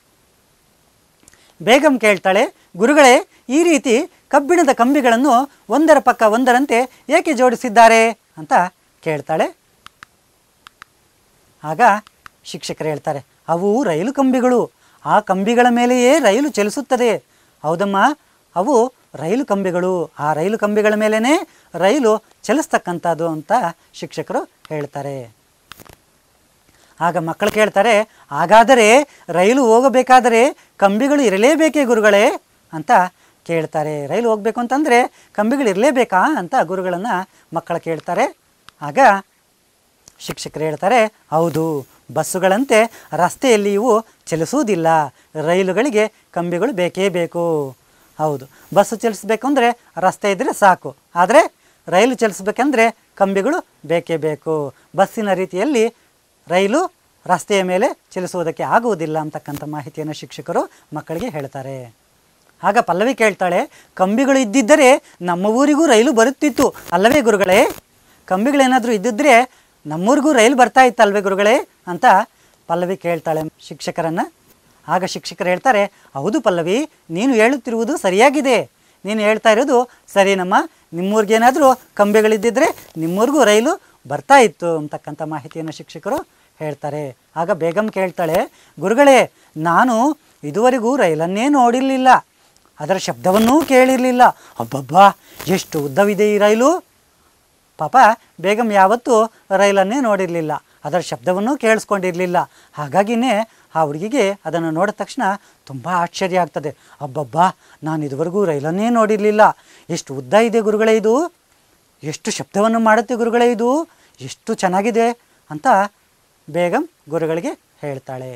ಬೇಗಂ ಕೇಳ್ತಾಳೆ ಗುರುಗಳೇ ಈ ರೀತಿ ಕಬ್ಬಿಣದ ಕಂಬಿಗಳನ್ನು ಒಂದರ ಪಕ್ಕ ಒಂದರಂತೆ ಏಕೆ ಜೋಡಿಸಿದ್ದಾರೆ ಅಂತ ಕೇಳ್ತಾಳೆ ಆಗ ಶಿಕ್ಷಕರು ಹೇಳ್ತಾರೆ ಅವು ರೈಲು ಕಂಬಿಗಳು ಆ ಕಂಬಿಗಳ ಮೇಲೆಯೇ ರೈಲು ಚಲಿಸುತ್ತದೆ ಹೌದಮ್ಮ ಅವು ರೈಲು ಕಂಬಿಗಳು ಆ ರೈಲು ಕಂಬಿಗಳ ಮೇಲೇ ರೈಲು ಚಲಿಸ್ತಕ್ಕಂಥದ್ದು ಅಂತ ಶಿಕ್ಷಕರು ಹೇಳ್ತಾರೆ ಆಗ ಮಕ್ಕಳು ಕೇಳ್ತಾರೆ ಹಾಗಾದರೆ ರೈಲು ಹೋಗಬೇಕಾದರೆ ಕಂಬಿಗಳು ಇರಲೇಬೇಕೇ ಗುರುಗಳೇ ಅಂತ ಕೇಳ್ತಾರೆ ರೈಲು ಹೋಗಬೇಕು ಅಂತಂದರೆ ಕಂಬಿಗಳು ಇರಲೇಬೇಕಾ ಅಂತ ಗುರುಗಳನ್ನು ಮಕ್ಕಳು ಕೇಳ್ತಾರೆ ಆಗ ಶಿಕ್ಷಕರು ಹೇಳ್ತಾರೆ ಹೌದು ಬಸ್ಸುಗಳಂತೆ ರಸ್ತೆಯಲ್ಲಿ ಇವು ಚಲಿಸುವುದಿಲ್ಲ ರೈಲುಗಳಿಗೆ ಕಂಬಿಗಳು ಬೇಕೇ ಬೇಕು ಹೌದು ಬಸ್ಸು ಚಲಿಸ್ಬೇಕು ಅಂದರೆ ರಸ್ತೆ ಇದ್ದರೆ ಸಾಕು ಆದರೆ ರೈಲು ಚಲಿಸ್ಬೇಕಂದ್ರೆ ಕಂಬಿಗಳು ಬೇಕೇ ಬೇಕು ಬಸ್ಸಿನ ರೀತಿಯಲ್ಲಿ ರೈಲು ರಸ್ತೆಯ ಮೇಲೆ ಚಲಿಸುವುದಕ್ಕೆ ಆಗುವುದಿಲ್ಲ ಅಂತಕ್ಕಂಥ ಮಾಹಿತಿಯನ್ನು ಶಿಕ್ಷಕರು ಮಕ್ಕಳಿಗೆ ಹೇಳ್ತಾರೆ ಆಗ ಪಲ್ಲವಿ ಕೇಳ್ತಾಳೆ ಕಂಬಿಗಳು ಇದ್ದಿದ್ದರೆ ನಮ್ಮ ಊರಿಗೂ ರೈಲು ಬರುತ್ತಿತ್ತು ಅಲ್ಲವೇ ಗುರುಗಳೇ ಕಂಬಿಗಳೇನಾದರೂ ಇದ್ದಿದ್ರೆ ನಮ್ಮೂರಿಗೂ ರೈಲು ಬರ್ತಾ ಇತ್ತಲ್ವೇ ಗುರುಗಳೇ ಅಂತ ಪಲ್ಲವಿ ಕೇಳ್ತಾಳೆ ಶಿಕ್ಷಕರನ್ನು ಆಗ ಶಿಕ್ಷಕರು ಹೇಳ್ತಾರೆ ಹೌದು ಪಲ್ಲವಿ ನೀನು ಹೇಳುತ್ತಿರುವುದು ಸರಿಯಾಗಿದೆ ನೀನು ಹೇಳ್ತಾ ಇರೋದು ಸರಿನಮ್ಮ ನಿಮ್ಮೂರಿಗೇನಾದರೂ ಕಂಬಿಗಳಿದ್ದಿದ್ರೆ ನಿಮ್ಮೂರಿಗೂ ರೈಲು ಬರ್ತಾ ಇತ್ತು ಅಂತಕ್ಕಂಥ ಮಾಹಿತಿಯನ್ನು ಶಿಕ್ಷಕರು ಹೇಳ್ತಾರೆ ಆಗ ಬೇಗಂ ಕೇಳ್ತಾಳೆ ಗುರುಗಳೇ ನಾನು ಇದುವರೆಗೂ ರೈಲನ್ನೇ ನೋಡಿರಲಿಲ್ಲ ಅದರ ಶಬ್ದವನ್ನೂ ಕೇಳಿರಲಿಲ್ಲ ಅಬ್ಬಬ್ಬಾ ಎಷ್ಟು ಉದ್ದವಿದೆ ಈ ರೈಲು ಪಾಪ ಬೇಗಂ ಯಾವತ್ತೂ ರೈಲನ್ನೇ ನೋಡಿರಲಿಲ್ಲ ಅದರ ಶಬ್ದವನ್ನು ಕೇಳಿಸ್ಕೊಂಡಿರಲಿಲ್ಲ ಹಾಗಾಗಿನೇ ಆ ಹುಡುಗಿಗೆ ಅದನ್ನು ನೋಡಿದ ತಕ್ಷಣ ತುಂಬ ಆಶ್ಚರ್ಯ ಆಗ್ತದೆ ಅಬ್ಬಬ್ಬಾ ನಾನು ಇದುವರೆಗೂ ರೈಲನ್ನೇ ನೋಡಿರಲಿಲ್ಲ ಎಷ್ಟು ಉದ್ದ ಇದೆ ಗುರುಗಳೇ ಇದು ಎಷ್ಟು ಶಬ್ದವನ್ನು ಮಾಡುತ್ತೆ ಗುರುಗಳೇ ಇದು ಎಷ್ಟು ಚೆನ್ನಾಗಿದೆ ಅಂತ ಬೇಗಂ ಗುರುಗಳಿಗೆ ಹೇಳ್ತಾಳೆ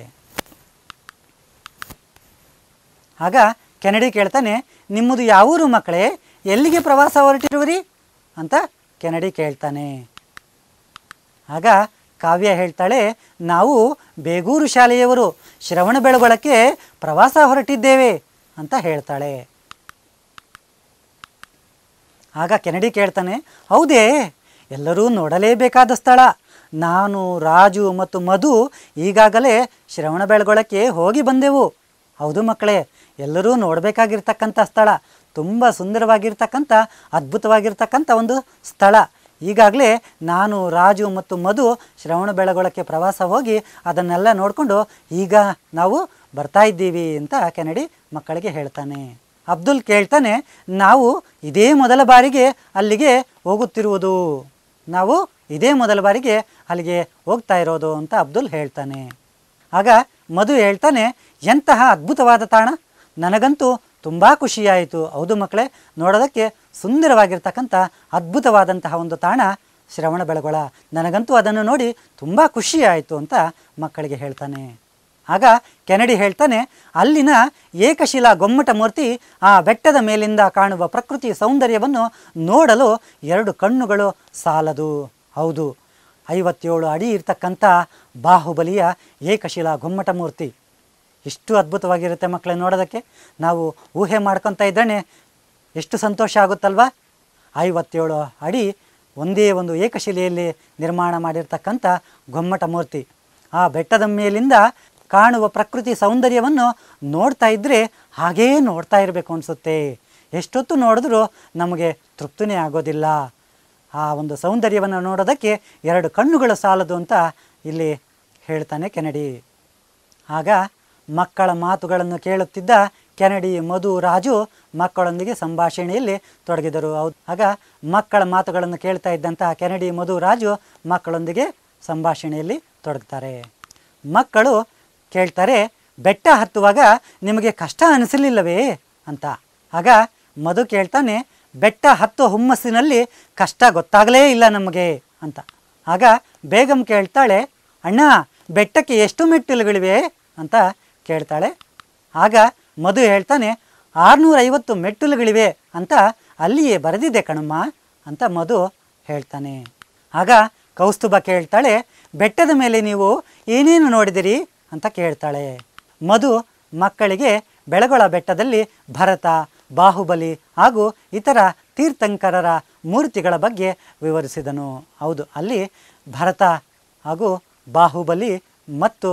ಆಗ ಕೆನಡಿ ಕೇಳ್ತಾನೆ ನಿಮ್ಮದು ಯಾವೂರು ಮಕ್ಕಳೇ ಎಲ್ಲಿಗೆ ಪ್ರವಾಸ ಹೊರಟಿರುವಿರಿ ಅಂತ ಕೆನಡಿ ಕೇಳ್ತಾನೆ ಆಗ ಕಾವ್ಯ ಹೇಳ್ತಾಳೆ ನಾವು ಬೇಗೂರು ಶಾಲೆಯವರು ಶ್ರವಣ ಬೆಳಗೊಳಕ್ಕೆ ಪ್ರವಾಸ ಹೊರಟಿದ್ದೇವೆ ಅಂತ ಹೇಳ್ತಾಳೆ ಆಗ ಕೆನಡಿ ಕೇಳ್ತಾನೆ ಹೌದೇ ಎಲ್ಲರೂ ನೋಡಲೇಬೇಕಾದ ಸ್ಥಳ ನಾನು ರಾಜು ಮತ್ತು ಮಧು ಈಗಾಗಲೇ ಶ್ರವಣ ಬೆಳಗೊಳಕ್ಕೆ ಹೋಗಿ ಬಂದೆವು ಹೌದು ಮಕ್ಕಳೇ ಎಲ್ಲರೂ ನೋಡಬೇಕಾಗಿರ್ತಕ್ಕಂಥ ಸ್ಥಳ ತುಂಬ ಸುಂದರವಾಗಿರ್ತಕ್ಕಂಥ ಅದ್ಭುತವಾಗಿರ್ತಕ್ಕಂಥ ಒಂದು ಸ್ಥಳ ಈಗಾಗಲೇ ನಾನು ರಾಜು ಮತ್ತು ಮಧು ಶ್ರವಣ ಬೆಳಗೊಳಕ್ಕೆ ಪ್ರವಾಸ ಹೋಗಿ ಅದನ್ನೆಲ್ಲ ನೋಡಿಕೊಂಡು ಈಗ ನಾವು ಬರ್ತಾ ಇದ್ದೀವಿ ಅಂತ ಕೆನಡಿ ಮಕ್ಕಳಿಗೆ ಹೇಳ್ತಾನೆ ಅಬ್ದುಲ್ ಕೇಳ್ತಾನೆ ನಾವು ಇದೇ ಮೊದಲ ಬಾರಿಗೆ ಅಲ್ಲಿಗೆ ಹೋಗುತ್ತಿರುವುದು ನಾವು ಇದೇ ಮೊದಲ ಬಾರಿಗೆ ಅಲ್ಲಿಗೆ ಹೋಗ್ತಾ ಇರೋದು ಅಂತ ಅಬ್ದುಲ್ ಹೇಳ್ತಾನೆ ಆಗ ಮಧು ಹೇಳ್ತಾನೆ ಎಂತಹ ಅದ್ಭುತವಾದ ತಾಣ ನನಗಂತೂ ತುಂಬ ಖುಷಿಯಾಯಿತು ಹೌದು ಮಕ್ಕಳೇ ನೋಡೋದಕ್ಕೆ ಸುಂದರವಾಗಿರ್ತಕ್ಕಂಥ ಅದ್ಭುತವಾದಂತಹ ಒಂದು ತಾಣ ಶ್ರವಣ ಬೆಳಗೊಳ ನನಗಂತೂ ಅದನ್ನು ನೋಡಿ ತುಂಬ ಖುಷಿಯಾಯಿತು ಅಂತ ಮಕ್ಕಳಿಗೆ ಹೇಳ್ತಾನೆ ಆಗ ಕೆನಡಿ ಹೇಳ್ತಾನೆ ಅಲ್ಲಿನ ಏಕಶಿಲಾ ಗೊಮ್ಮಟ ಮೂರ್ತಿ ಆ ಬೆಟ್ಟದ ಮೇಲಿಂದ ಕಾಣುವ ಪ್ರಕೃತಿ ಸೌಂದರ್ಯವನ್ನು ನೋಡಲು ಎರಡು ಕಣ್ಣುಗಳು ಸಾಲದು ಹೌದು ಐವತ್ತೇಳು ಅಡಿ ಇರ್ತಕ್ಕಂಥ ಬಾಹುಬಲಿಯ ಏಕಶಿಲಾ ಗೊಮ್ಮಟ ಮೂರ್ತಿ ಎಷ್ಟು ಅದ್ಭುತವಾಗಿರುತ್ತೆ ಮಕ್ಕಳೇ ನೋಡೋದಕ್ಕೆ ನಾವು ಊಹೆ ಮಾಡ್ಕೊತಾ ಇದ್ದಾನೆ ಎಷ್ಟು ಸಂತೋಷ ಆಗುತ್ತಲ್ವಾ ಐವತ್ತೇಳು ಅಡಿ ಒಂದೇ ಒಂದು ಏಕಶಿಲೆಯಲ್ಲಿ ನಿರ್ಮಾಣ ಮಾಡಿರ್ತಕ್ಕಂಥ ಗೊಮ್ಮಟ ಮೂರ್ತಿ ಆ ಬೆಟ್ಟದ ಮೇಲಿಂದ ಕಾಣುವ ಪ್ರಕೃತಿ ಸೌಂದರ್ಯವನ್ನು ನೋಡ್ತಾ ಇದ್ದರೆ ಹಾಗೇ ನೋಡ್ತಾ ಇರಬೇಕು ಅನಿಸುತ್ತೆ ಎಷ್ಟೊತ್ತು ನೋಡಿದ್ರೂ ನಮಗೆ ತೃಪ್ತಿನೇ ಆಗೋದಿಲ್ಲ ಆ ಒಂದು ಸೌಂದರ್ಯವನ್ನು ನೋಡೋದಕ್ಕೆ ಎರಡು ಕಣ್ಣುಗಳು ಸಾಲದು ಅಂತ ಇಲ್ಲಿ ಹೇಳ್ತಾನೆ ಕೆನಡಿ ಆಗ ಮಕ್ಕಳ ಮಾತುಗಳನ್ನು ಕೇಳುತ್ತಿದ್ದ ಕೆನಡಿ ಮಧು ರಾಜು ಮಕ್ಕಳೊಂದಿಗೆ ಸಂಭಾಷಣೆಯಲ್ಲಿ ತೊಡಗಿದರು ಹೌದು ಆಗ ಮಕ್ಕಳ ಮಾತುಗಳನ್ನು ಕೇಳ್ತಾ ಇದ್ದಂತಹ ಕೆನಡಿ ಮಧು ರಾಜು ಮಕ್ಕಳೊಂದಿಗೆ ಸಂಭಾಷಣೆಯಲ್ಲಿ ತೊಡಗ್ತಾರೆ ಮಕ್ಕಳು ಕೇಳ್ತಾರೆ ಬೆಟ್ಟ ಹತ್ತುವಾಗ ನಿಮಗೆ ಕಷ್ಟ ಅನಿಸಲಿಲ್ಲವೇ ಅಂತ ಆಗ ಮಧು ಕೇಳ್ತಾನೆ ಬೆಟ್ಟ ಹತ್ತೋ ಹುಮ್ಮಸ್ಸಿನಲ್ಲಿ ಕಷ್ಟ ಗೊತ್ತಾಗಲೇ ಇಲ್ಲ ನಮಗೆ ಅಂತ ಆಗ ಬೇಗಂ ಕೇಳ್ತಾಳೆ ಅಣ್ಣ ಬೆಟ್ಟಕ್ಕೆ ಎಷ್ಟು ಮೆಟ್ಟಿಲುಗಳಿವೆ ಅಂತ ಕೇಳ್ತಾಳೆ ಆಗ ಮಧು ಹೇಳ್ತಾನೆ ಆರುನೂರೈವತ್ತು ಮೆಟ್ಟಿಲುಗಳಿವೆ ಅಂತ ಅಲ್ಲಿಯೇ ಬರೆದಿದೆ ಕಣಮ್ಮ ಅಂತ ಮಧು ಹೇಳ್ತಾನೆ ಆಗ ಕೌಸ್ತುಭ ಕೇಳ್ತಾಳೆ ಬೆಟ್ಟದ ಮೇಲೆ ನೀವು ಏನೇನು ನೋಡಿದಿರಿ ಅಂತ ಕೇಳ್ತಾಳೆ ಮಧು ಮಕ್ಕಳಿಗೆ ಬೆಳಗೊಳ ಬೆಟ್ಟದಲ್ಲಿ ಭರತ ಬಾಹುಬಲಿ ಹಾಗೂ ಇತರ ತೀರ್ಥಂಕರರ ಮೂರ್ತಿಗಳ ಬಗ್ಗೆ ವಿವರಿಸಿದನು ಹೌದು ಅಲ್ಲಿ ಭರತ ಹಾಗೂ ಬಾಹುಬಲಿ ಮತ್ತು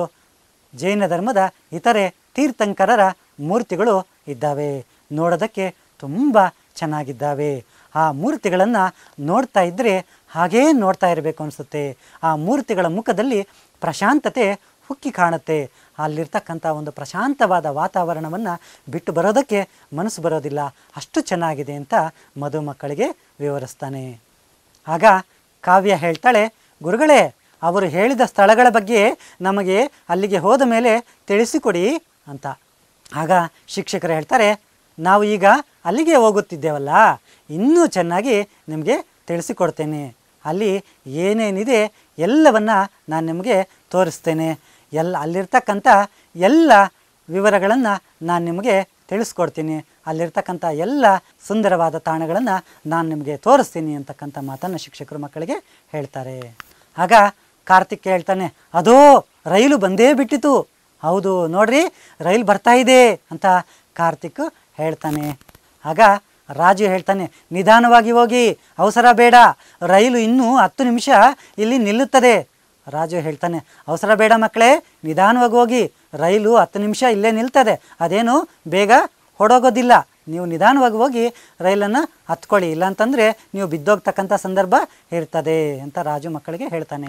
ಜೈನ ಧರ್ಮದ ಇತರೆ ತೀರ್ಥಂಕರರ ಮೂರ್ತಿಗಳು ಇದ್ದಾವೆ ನೋಡೋದಕ್ಕೆ ತುಂಬ ಚೆನ್ನಾಗಿದ್ದಾವೆ ಆ ಮೂರ್ತಿಗಳನ್ನು ನೋಡ್ತಾ ಇದ್ದರೆ ಹಾಗೇ ನೋಡ್ತಾ ಇರಬೇಕು ಅನಿಸುತ್ತೆ ಆ ಮೂರ್ತಿಗಳ ಮುಖದಲ್ಲಿ ಪ್ರಶಾಂತತೆ ಹುಕ್ಕಿ ಕಾಣುತ್ತೆ ಅಲ್ಲಿರ್ತಕ್ಕಂಥ ಒಂದು ಪ್ರಶಾಂತವಾದ ವಾತಾವರಣವನ್ನು ಬಿಟ್ಟು ಬರೋದಕ್ಕೆ ಮನಸ್ಸು ಬರೋದಿಲ್ಲ ಅಷ್ಟು ಚೆನ್ನಾಗಿದೆ ಅಂತ ಮಧು ಮಕ್ಕಳಿಗೆ ವಿವರಿಸ್ತಾನೆ ಆಗ ಕಾವ್ಯ ಹೇಳ್ತಾಳೆ ಗುರುಗಳೇ ಅವರು ಹೇಳಿದ ಸ್ಥಳಗಳ ಬಗ್ಗೆ ನಮಗೆ ಅಲ್ಲಿಗೆ ಹೋದ ಮೇಲೆ ತಿಳಿಸಿಕೊಡಿ ಅಂತ ಆಗ ಶಿಕ್ಷಕರು ಹೇಳ್ತಾರೆ ನಾವು ಈಗ ಅಲ್ಲಿಗೆ ಹೋಗುತ್ತಿದ್ದೇವಲ್ಲ ಇನ್ನೂ ಚೆನ್ನಾಗಿ ನಿಮಗೆ ತಿಳಿಸಿಕೊಡ್ತೇನೆ ಅಲ್ಲಿ ಏನೇನಿದೆ ಎಲ್ಲವನ್ನ ನಾನು ನಿಮಗೆ ತೋರಿಸ್ತೇನೆ ಎಲ್ಲ ಅಲ್ಲಿರ್ತಕ್ಕಂಥ ಎಲ್ಲ ವಿವರಗಳನ್ನು ನಾನು ನಿಮಗೆ ತಿಳಿಸ್ಕೊಡ್ತೀನಿ ಅಲ್ಲಿರ್ತಕ್ಕಂಥ ಎಲ್ಲ ಸುಂದರವಾದ ತಾಣಗಳನ್ನು ನಾನು ನಿಮಗೆ ತೋರಿಸ್ತೀನಿ ಅಂತಕ್ಕಂಥ ಮಾತನ್ನು ಶಿಕ್ಷಕರು ಮಕ್ಕಳಿಗೆ ಹೇಳ್ತಾರೆ ಆಗ ಕಾರ್ತಿಕ್ ಹೇಳ್ತಾನೆ ಅದೋ ರೈಲು ಬಂದೇ ಬಿಟ್ಟಿತು ಹೌದು ನೋಡ್ರಿ ರೈಲು ಬರ್ತಾ ಇದೆ ಅಂತ ಕಾರ್ತಿಕ್ ಹೇಳ್ತಾನೆ ಆಗ ರಾಜು ಹೇಳ್ತಾನೆ ನಿಧಾನವಾಗಿ ಹೋಗಿ ಅವಸರ ಬೇಡ ರೈಲು ಇನ್ನೂ ಹತ್ತು ನಿಮಿಷ ಇಲ್ಲಿ ನಿಲ್ಲುತ್ತದೆ ರಾಜು ಹೇಳ್ತಾನೆ ಅವಸರ ಬೇಡ ಮಕ್ಕಳೇ ನಿಧಾನವಾಗಿ ಹೋಗಿ ರೈಲು ಹತ್ತು ನಿಮಿಷ ಇಲ್ಲೇ ನಿಲ್ತದೆ ಅದೇನು ಬೇಗ ಹೊಡೋಗೋದಿಲ್ಲ ನೀವು ನಿಧಾನವಾಗಿ ಹೋಗಿ ರೈಲನ್ನು ಹತ್ಕೊಳ್ಳಿ ಇಲ್ಲಾಂತಂದರೆ ನೀವು ಬಿದ್ದೋಗ್ತಕ್ಕಂಥ ಸಂದರ್ಭ ಇರ್ತದೆ ಅಂತ ರಾಜು ಮಕ್ಕಳಿಗೆ ಹೇಳ್ತಾನೆ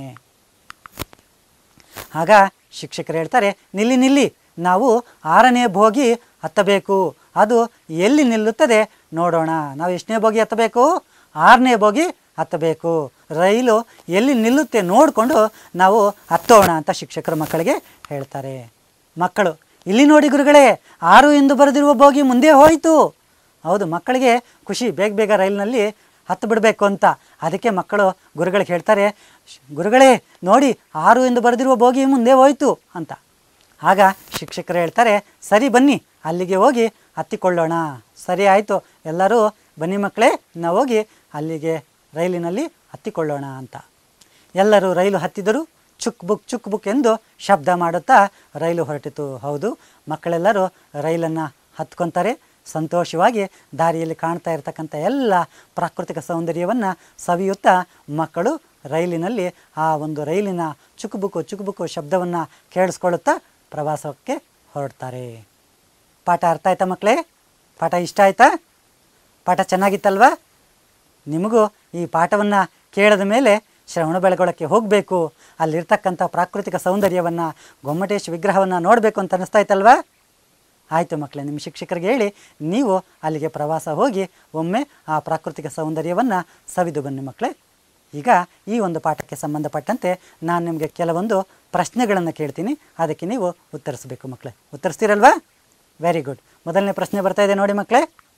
ಆಗ ಶಿಕ್ಷಕರು ಹೇಳ್ತಾರೆ ನಿಲ್ಲಿ ನಿಲ್ಲಿ ನಾವು ಆರನೇ ಬೋಗಿ ಹತ್ತಬೇಕು ಅದು ಎಲ್ಲಿ ನಿಲ್ಲುತ್ತದೆ ನೋಡೋಣ ನಾವು ಎಷ್ಟನೇ ಬೋಗಿ ಹತ್ತಬೇಕು ಆರನೇ ಬೋಗಿ ಹತ್ತಬೇಕು ರೈಲು ಎಲ್ಲಿ ನಿಲ್ಲುತ್ತೆ ನೋಡಿಕೊಂಡು ನಾವು ಹತ್ತೋಣ ಅಂತ ಶಿಕ್ಷಕರು ಮಕ್ಕಳಿಗೆ ಹೇಳ್ತಾರೆ ಮಕ್ಕಳು ಇಲ್ಲಿ ನೋಡಿ ಗುರುಗಳೇ ಆರು ಎಂದು ಬರೆದಿರುವ ಬೋಗಿ ಮುಂದೆ ಹೋಯಿತು ಹೌದು ಮಕ್ಕಳಿಗೆ ಖುಷಿ ಬೇಗ ಬೇಗ ರೈಲಿನಲ್ಲಿ ಹತ್ತು ಬಿಡಬೇಕು ಅಂತ ಅದಕ್ಕೆ ಮಕ್ಕಳು ಗುರುಗಳಿಗೆ ಹೇಳ್ತಾರೆ "ಶ್- ಗುರುಗಳೇ ನೋಡಿ ಆರು ಎಂದು ಬರೆದಿರುವ ಬೋಗಿ ಮುಂದೆ ಹೋಯಿತು ಅಂತ ಆಗ ಶಿಕ್ಷಕರು ಹೇಳ್ತಾರೆ ಸರಿ ಬನ್ನಿ ಅಲ್ಲಿಗೆ ಹೋಗಿ ಹತ್ತಿಕೊಳ್ಳೋಣ ಸರಿ ಆಯಿತು ಎಲ್ಲರೂ ಬನ್ನಿ ಮಕ್ಕಳೇ ನಾವು ಹೋಗಿ ಅಲ್ಲಿಗೆ ರೈಲಿನಲ್ಲಿ ಹತ್ತಿಕೊಳ್ಳೋಣ ಅಂತ ಎಲ್ಲರೂ ರೈಲು ಹತ್ತಿದರು ಚುಕ್ ಬುಕ್ ಚುಕ್ ಬುಕ್ ಎಂದು ಶಬ್ದ ಮಾಡುತ್ತಾ ರೈಲು ಹೊರಟಿತು ಹೌದು ಮಕ್ಕಳೆಲ್ಲರೂ ರೈಲನ್ನು ಹತ್ಕೊತಾರೆ ಸಂತೋಷವಾಗಿ ದಾರಿಯಲ್ಲಿ ಕಾಣ್ತಾ ಇರತಕ್ಕಂಥ ಎಲ್ಲ ಪ್ರಾಕೃತಿಕ ಸೌಂದರ್ಯವನ್ನು ಸವಿಯುತ್ತಾ ಮಕ್ಕಳು ರೈಲಿನಲ್ಲಿ ಆ ಒಂದು ರೈಲಿನ ಚುಕುಬುಕು ಚುಕುಬುಕು ಶಬ್ದವನ್ನು ಕೇಳಿಸ್ಕೊಳ್ಳುತ್ತಾ ಪ್ರವಾಸಕ್ಕೆ ಹೊರಡ್ತಾರೆ ಪಾಠ ಅರ್ಥ ಆಯ್ತಾ ಮಕ್ಕಳೇ ಪಾಠ ಇಷ್ಟ ಆಯ್ತಾ ಪಾಠ ಚೆನ್ನಾಗಿತ್ತಲ್ವಾ ನಿಮಗೂ ಈ ಪಾಠವನ್ನು ಕೇಳಿದ ಮೇಲೆ ಶ್ರವಣ ಬೆಳಗೊಳಕ್ಕೆ ಹೋಗಬೇಕು ಅಲ್ಲಿರ್ತಕ್ಕಂಥ ಪ್ರಾಕೃತಿಕ ಸೌಂದರ್ಯವನ್ನು ಗೊಮ್ಮಟೇಶ್ ವಿಗ್ರಹವನ್ನು ನೋಡಬೇಕು ಅಂತ ಅನಿಸ್ತಾ ಇತ್ತಲ್ವಾ ಆಯಿತು ಮಕ್ಕಳೇ ನಿಮ್ಮ ಶಿಕ್ಷಕರಿಗೆ ಹೇಳಿ ನೀವು ಅಲ್ಲಿಗೆ ಪ್ರವಾಸ ಹೋಗಿ ಒಮ್ಮೆ ಆ ಪ್ರಾಕೃತಿಕ ಸೌಂದರ್ಯವನ್ನು ಸವಿದು ಬನ್ನಿ ಮಕ್ಕಳೇ ಈಗ ಈ ಒಂದು ಪಾಠಕ್ಕೆ ಸಂಬಂಧಪಟ್ಟಂತೆ ನಾನು ನಿಮಗೆ ಕೆಲವೊಂದು ಪ್ರಶ್ನೆಗಳನ್ನು ಕೇಳ್ತೀನಿ ಅದಕ್ಕೆ ನೀವು ಉತ್ತರಿಸಬೇಕು ಮಕ್ಕಳೇ ಉತ್ತರಿಸ್ತೀರಲ್ವಾ ವೆರಿ ಗುಡ್ ಮೊದಲನೇ ಪ್ರಶ್ನೆ ಬರ್ತಾ ಇದೆ ನೋಡಿ ಮಕ್ಕಳೇ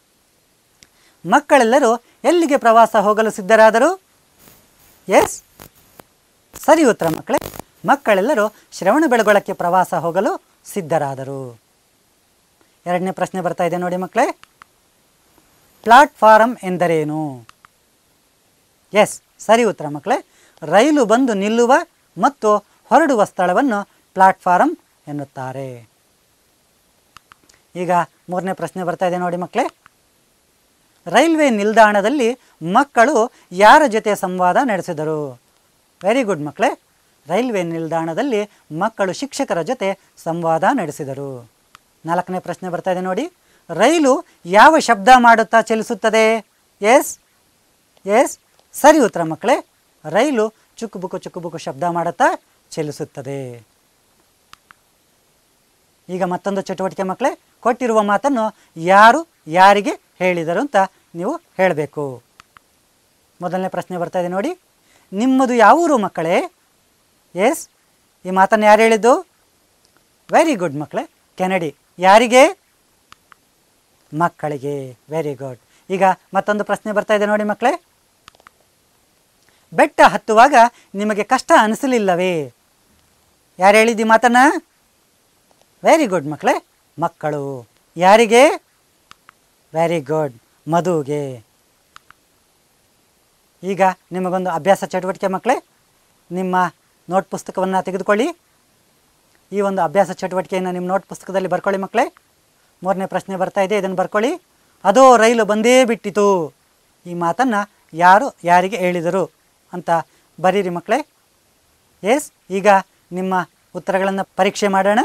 ಮಕ್ಕಳೆಲ್ಲರೂ ಎಲ್ಲಿಗೆ ಪ್ರವಾಸ ಹೋಗಲು ಸಿದ್ಧರಾದರು ಎಸ್ ಸರಿ ಉತ್ತರ ಮಕ್ಕಳೇ ಮಕ್ಕಳೆಲ್ಲರೂ ಶ್ರವಣ ಬೆಳಗೊಳಕ್ಕೆ ಪ್ರವಾಸ ಹೋಗಲು ಸಿದ್ಧರಾದರು ಎರಡನೇ ಪ್ರಶ್ನೆ ಬರ್ತಾ ಇದೆ ನೋಡಿ ಮಕ್ಕಳೇ ಪ್ಲಾಟ್ಫಾರಂ ಎಂದರೇನು ಎಸ್ ಸರಿ ಉತ್ತರ ಮಕ್ಕಳೇ ರೈಲು ಬಂದು ನಿಲ್ಲುವ ಮತ್ತು ಹೊರಡುವ ಸ್ಥಳವನ್ನು ಪ್ಲಾಟ್ಫಾರಂ ಎನ್ನುತ್ತಾರೆ ಈಗ ಮೂರನೇ ಪ್ರಶ್ನೆ ಬರ್ತಾ ಇದೆ ನೋಡಿ ಮಕ್ಕಳೇ ರೈಲ್ವೆ ನಿಲ್ದಾಣದಲ್ಲಿ ಮಕ್ಕಳು ಯಾರ ಜೊತೆ ಸಂವಾದ ನಡೆಸಿದರು ವೆರಿ ಗುಡ್ ಮಕ್ಕಳೇ ರೈಲ್ವೆ ನಿಲ್ದಾಣದಲ್ಲಿ ಮಕ್ಕಳು ಶಿಕ್ಷಕರ ಜೊತೆ ಸಂವಾದ ನಡೆಸಿದರು ನಾಲ್ಕನೇ ಪ್ರಶ್ನೆ ಬರ್ತಾ ಇದೆ ನೋಡಿ ರೈಲು ಯಾವ ಶಬ್ದ ಮಾಡುತ್ತಾ ಚಲಿಸುತ್ತದೆ ಎಸ್ ಎಸ್ ಸರಿ ಉತ್ತರ ಮಕ್ಕಳೇ ರೈಲು ಚುಕ್ಕುಬುಕು ಚುಕ್ಕುಬುಕು ಶಬ್ದ ಮಾಡುತ್ತಾ ಚಲಿಸುತ್ತದೆ ಈಗ ಮತ್ತೊಂದು ಚಟುವಟಿಕೆ ಮಕ್ಕಳೇ ಕೊಟ್ಟಿರುವ ಮಾತನ್ನು ಯಾರು ಯಾರಿಗೆ ಹೇಳಿದರು ಅಂತ ನೀವು ಹೇಳಬೇಕು ಮೊದಲನೇ ಪ್ರಶ್ನೆ ಬರ್ತಾ ಇದೆ ನೋಡಿ ನಿಮ್ಮದು ಯಾವ ಊರು ಮಕ್ಕಳೇ ಎಸ್ ಈ ಮಾತನ್ನು ಯಾರು ಹೇಳಿದ್ದು ವೆರಿ ಗುಡ್ ಮಕ್ಕಳೇ ಕೆನಡಿ ಯಾರಿಗೆ ಮಕ್ಕಳಿಗೆ ವೆರಿ ಗುಡ್ ಈಗ ಮತ್ತೊಂದು ಪ್ರಶ್ನೆ ಬರ್ತಾ ಇದೆ ನೋಡಿ ಮಕ್ಕಳೇ ಬೆಟ್ಟ ಹತ್ತುವಾಗ ನಿಮಗೆ ಕಷ್ಟ ಅನಿಸಲಿಲ್ಲವೇ ಯಾರು ಹೇಳಿದ್ದು ಈ ಮಾತನ್ನ ವೆರಿ ಗುಡ್ ಮಕ್ಕಳೇ ಮಕ್ಕಳು ಯಾರಿಗೆ ವೆರಿ ಗುಡ್ ಮಧುಗೆ ಈಗ ನಿಮಗೊಂದು ಅಭ್ಯಾಸ ಚಟುವಟಿಕೆ ಮಕ್ಕಳೇ ನಿಮ್ಮ ನೋಟ್ ಪುಸ್ತಕವನ್ನು ತೆಗೆದುಕೊಳ್ಳಿ ಈ ಒಂದು ಅಭ್ಯಾಸ ಚಟುವಟಿಕೆಯನ್ನು ನಿಮ್ಮ ನೋಟ್ ಪುಸ್ತಕದಲ್ಲಿ ಬರ್ಕೊಳ್ಳಿ ಮಕ್ಕಳೇ ಮೂರನೇ ಪ್ರಶ್ನೆ ಬರ್ತಾ ಇದೆ ಇದನ್ನು ಬರ್ಕೊಳ್ಳಿ ಅದೋ ರೈಲು ಬಂದೇ ಬಿಟ್ಟಿತು ಈ ಮಾತನ್ನು ಯಾರು ಯಾರಿಗೆ ಹೇಳಿದರು ಅಂತ ಬರೀರಿ ಮಕ್ಕಳೇ ಎಸ್ ಈಗ ನಿಮ್ಮ ಉತ್ತರಗಳನ್ನು ಪರೀಕ್ಷೆ ಮಾಡೋಣ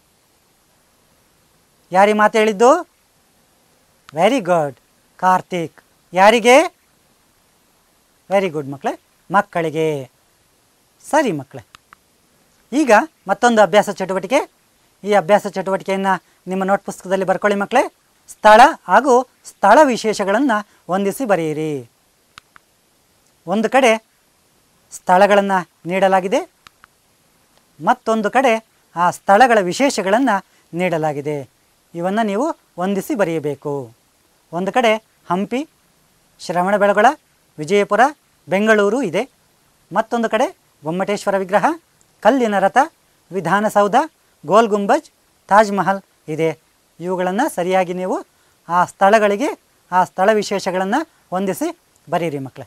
ಯಾರಿ ಮಾತು ಹೇಳಿದ್ದು ವೆರಿ ಗುಡ್ ಕಾರ್ತಿಕ್ ಯಾರಿಗೆ ವೆರಿ ಗುಡ್ ಮಕ್ಕಳೇ ಮಕ್ಕಳಿಗೆ ಸರಿ ಮಕ್ಕಳೇ ಈಗ ಮತ್ತೊಂದು ಅಭ್ಯಾಸ ಚಟುವಟಿಕೆ ಈ ಅಭ್ಯಾಸ ಚಟುವಟಿಕೆಯನ್ನು ನಿಮ್ಮ ನೋಟ್ ಪುಸ್ತಕದಲ್ಲಿ ಬರ್ಕೊಳ್ಳಿ ಮಕ್ಕಳೇ ಸ್ಥಳ ಹಾಗೂ ಸ್ಥಳ ವಿಶೇಷಗಳನ್ನು ಹೊಂದಿಸಿ ಬರೆಯಿರಿ ಒಂದು ಕಡೆ ಸ್ಥಳಗಳನ್ನು ನೀಡಲಾಗಿದೆ ಮತ್ತೊಂದು ಕಡೆ ಆ ಸ್ಥಳಗಳ ವಿಶೇಷಗಳನ್ನು ನೀಡಲಾಗಿದೆ ಇವನ್ನು ನೀವು ಹೊಂದಿಸಿ ಬರೆಯಬೇಕು ಒಂದು ಕಡೆ ಹಂಪಿ ಶ್ರವಣಬೆಳಗೊಳ ವಿಜಯಪುರ ಬೆಂಗಳೂರು ಇದೆ ಮತ್ತೊಂದು ಕಡೆ ಗೊಮ್ಮಟೇಶ್ವರ ವಿಗ್ರಹ ಕಲ್ಲಿನ ರಥ ವಿಧಾನಸೌಧ ಗೋಲ್ ಗುಂಬಜ್ ತಾಜ್ ಮಹಲ್ ಇದೆ ಇವುಗಳನ್ನು ಸರಿಯಾಗಿ ನೀವು ಆ ಸ್ಥಳಗಳಿಗೆ ಆ ಸ್ಥಳ ವಿಶೇಷಗಳನ್ನು ಹೊಂದಿಸಿ ಬರೀರಿ ಮಕ್ಕಳೇ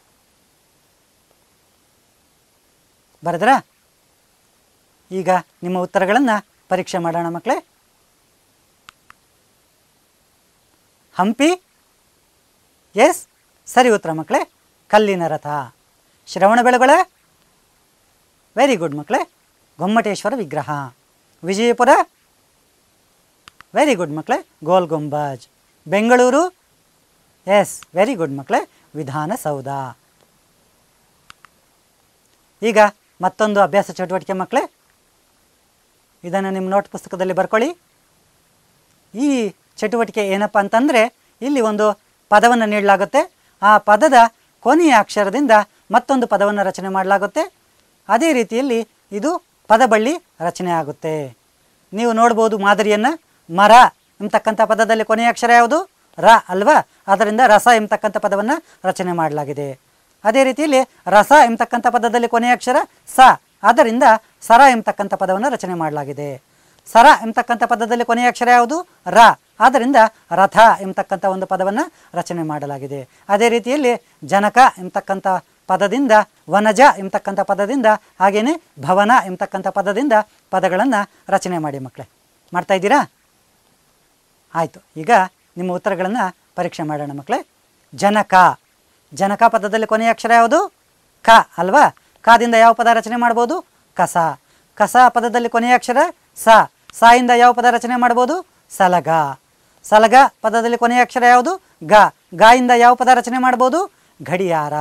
ಬರೆದ್ರಾ ಈಗ ನಿಮ್ಮ ಉತ್ತರಗಳನ್ನು ಪರೀಕ್ಷೆ ಮಾಡೋಣ ಮಕ್ಕಳೇ ಹಂಪಿ ಎಸ್ ಸರಿ ಉತ್ತರ ಮಕ್ಕಳೇ ಕಲ್ಲಿನ ರಥ ಶ್ರವಣ ಬೆಳಗೊಳ ವೆರಿ ಗುಡ್ ಮಕ್ಕಳೇ ಗೊಮ್ಮಟೇಶ್ವರ ವಿಗ್ರಹ ವಿಜಯಪುರ ವೆರಿ ಗುಡ್ ಮಕ್ಕಳೇ Gol Gumbaz Bengaluru yes very good ಮಕ್ಕಳೇ ವಿಧಾನಸೌಧ ಈಗ ಮತ್ತೊಂದು ಅಭ್ಯಾಸ ಚಟುವಟಿಕೆ ಮಕ್ಕಳೇ ಇದನ್ನು ನಿಮ್ಮ ನೋಟ್ ಪುಸ್ತಕದಲ್ಲಿ ಬರ್ಕೊಳ್ಳಿ ಈ ಚಟುವಟಿಕೆ ಏನಪ್ಪ ಅಂತಂದರೆ ಇಲ್ಲಿ ಒಂದು ಪದವನ್ನು ನೀಡಲಾಗುತ್ತೆ ಆ ಪದದ ಕೊನೆಯ ಅಕ್ಷರದಿಂದ ಮತ್ತೊಂದು ಪದವನ್ನು ರಚನೆ ಮಾಡಲಾಗುತ್ತೆ ಅದೇ ರೀತಿಯಲ್ಲಿ ಇದು ಪದಬಳ್ಳಿ ರಚನೆ ಆಗುತ್ತೆ ನೀವು ನೋಡ್ಬೋದು ಮಾದರಿಯನ್ನು ಮರ ಎಂಬತಕ್ಕಂಥ ಪದದಲ್ಲಿ ಕೊನೆಯ ಅಕ್ಷರ ಯಾವುದು ರ ಅಲ್ವಾ ಆದ್ದರಿಂದ ರಸ ಎಂಬತಕ್ಕಂಥ ಪದವನ್ನು ರಚನೆ ಮಾಡಲಾಗಿದೆ ಅದೇ ರೀತಿಯಲ್ಲಿ ರಸ ಎಂಬತಕ್ಕಂಥ ಪದದಲ್ಲಿ ಕೊನೆಯ ಅಕ್ಷರ ಸ ಆದ್ದರಿಂದ ಸರ ಎಂಬತಕ್ಕಂಥ ಪದವನ್ನು ರಚನೆ ಮಾಡಲಾಗಿದೆ ಸರ ಎಂಬತಕ್ಕಂಥ ಪದದಲ್ಲಿ ಕೊನೆಯ ಅಕ್ಷರ ಯಾವುದು ರ ಆದ್ದರಿಂದ ರಥ ಎಂಬತಕ್ಕಂಥ ಒಂದು ಪದವನ್ನು ರಚನೆ ಮಾಡಲಾಗಿದೆ ಅದೇ ರೀತಿಯಲ್ಲಿ ಜನಕ ಎಂಬತಕ್ಕಂಥ ಪದದಿಂದ ವನಜ ಎಂಬತಕ್ಕಂಥ ಪದದಿಂದ ಹಾಗೆಯೇ ಭವನ ಎಂಬತಕ್ಕಂಥ ಪದದಿಂದ ಪದಗಳನ್ನು ರಚನೆ ಮಾಡಿ ಮಕ್ಕಳೇ ಮಾಡ್ತಾ ಇದ್ದೀರಾ ಆಯಿತು ಈಗ ನಿಮ್ಮ ಉತ್ತರಗಳನ್ನು ಪರೀಕ್ಷೆ ಮಾಡೋಣ ಮಕ್ಕಳೇ ಜನಕ ಜನಕ ಪದದಲ್ಲಿ ಕೊನೆಯ ಅಕ್ಷರ ಯಾವುದು ಕ ಅಲ್ವಾ ಕಾದಿಂದ ಯಾವ ಪದ ರಚನೆ ಮಾಡ್ಬೋದು ಕಸ ಕಸ ಪದದಲ್ಲಿ ಕೊನೆಯ ಅಕ್ಷರ ಸ ಸಾಯಿಂದ ಯಾವ ಪದ ರಚನೆ ಮಾಡ್ಬೋದು ಸಲಗ ಸಲಗ ಪದದಲ್ಲಿ ಕೊನೆಯ ಅಕ್ಷರ ಯಾವುದು ಗ ಗಾಯಿಂದ ಯಾವ ಪದ ರಚನೆ ಮಾಡ್ಬೋದು ಗಡಿಯಾರ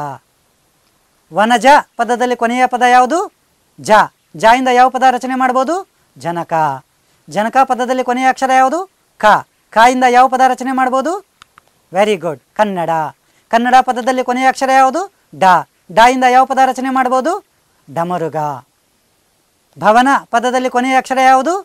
ವನಜ ಪದದಲ್ಲಿ ಕೊನೆಯ ಪದ ಯಾವುದು ಜ ಜಾಯಿಂದ ಯಾವ ಪದ ರಚನೆ ಮಾಡ್ಬೋದು ಜನಕ ಜನಕ ಪದದಲ್ಲಿ ಕೊನೆಯ ಅಕ್ಷರ ಯಾವುದು ಕ ಕಾಯಿಂದ ಯಾವ ಪದ ರಚನೆ ಮಾಡ್ಬೋದು ವೆರಿ ಗುಡ್ ಕನ್ನಡ ಕನ್ನಡ ಪದದಲ್ಲಿ ಕೊನೆಯ ಅಕ್ಷರ ಯಾವುದು ಡ ಡಾಯಿಂದ ಯಾವ ಪದ ರಚನೆ ಮಾಡ್ಬೋದು ಡಮರುಗ ಭವನ ಪದದಲ್ಲಿ ಕೊನೆಯ ಅಕ್ಷರ ಯಾವುದು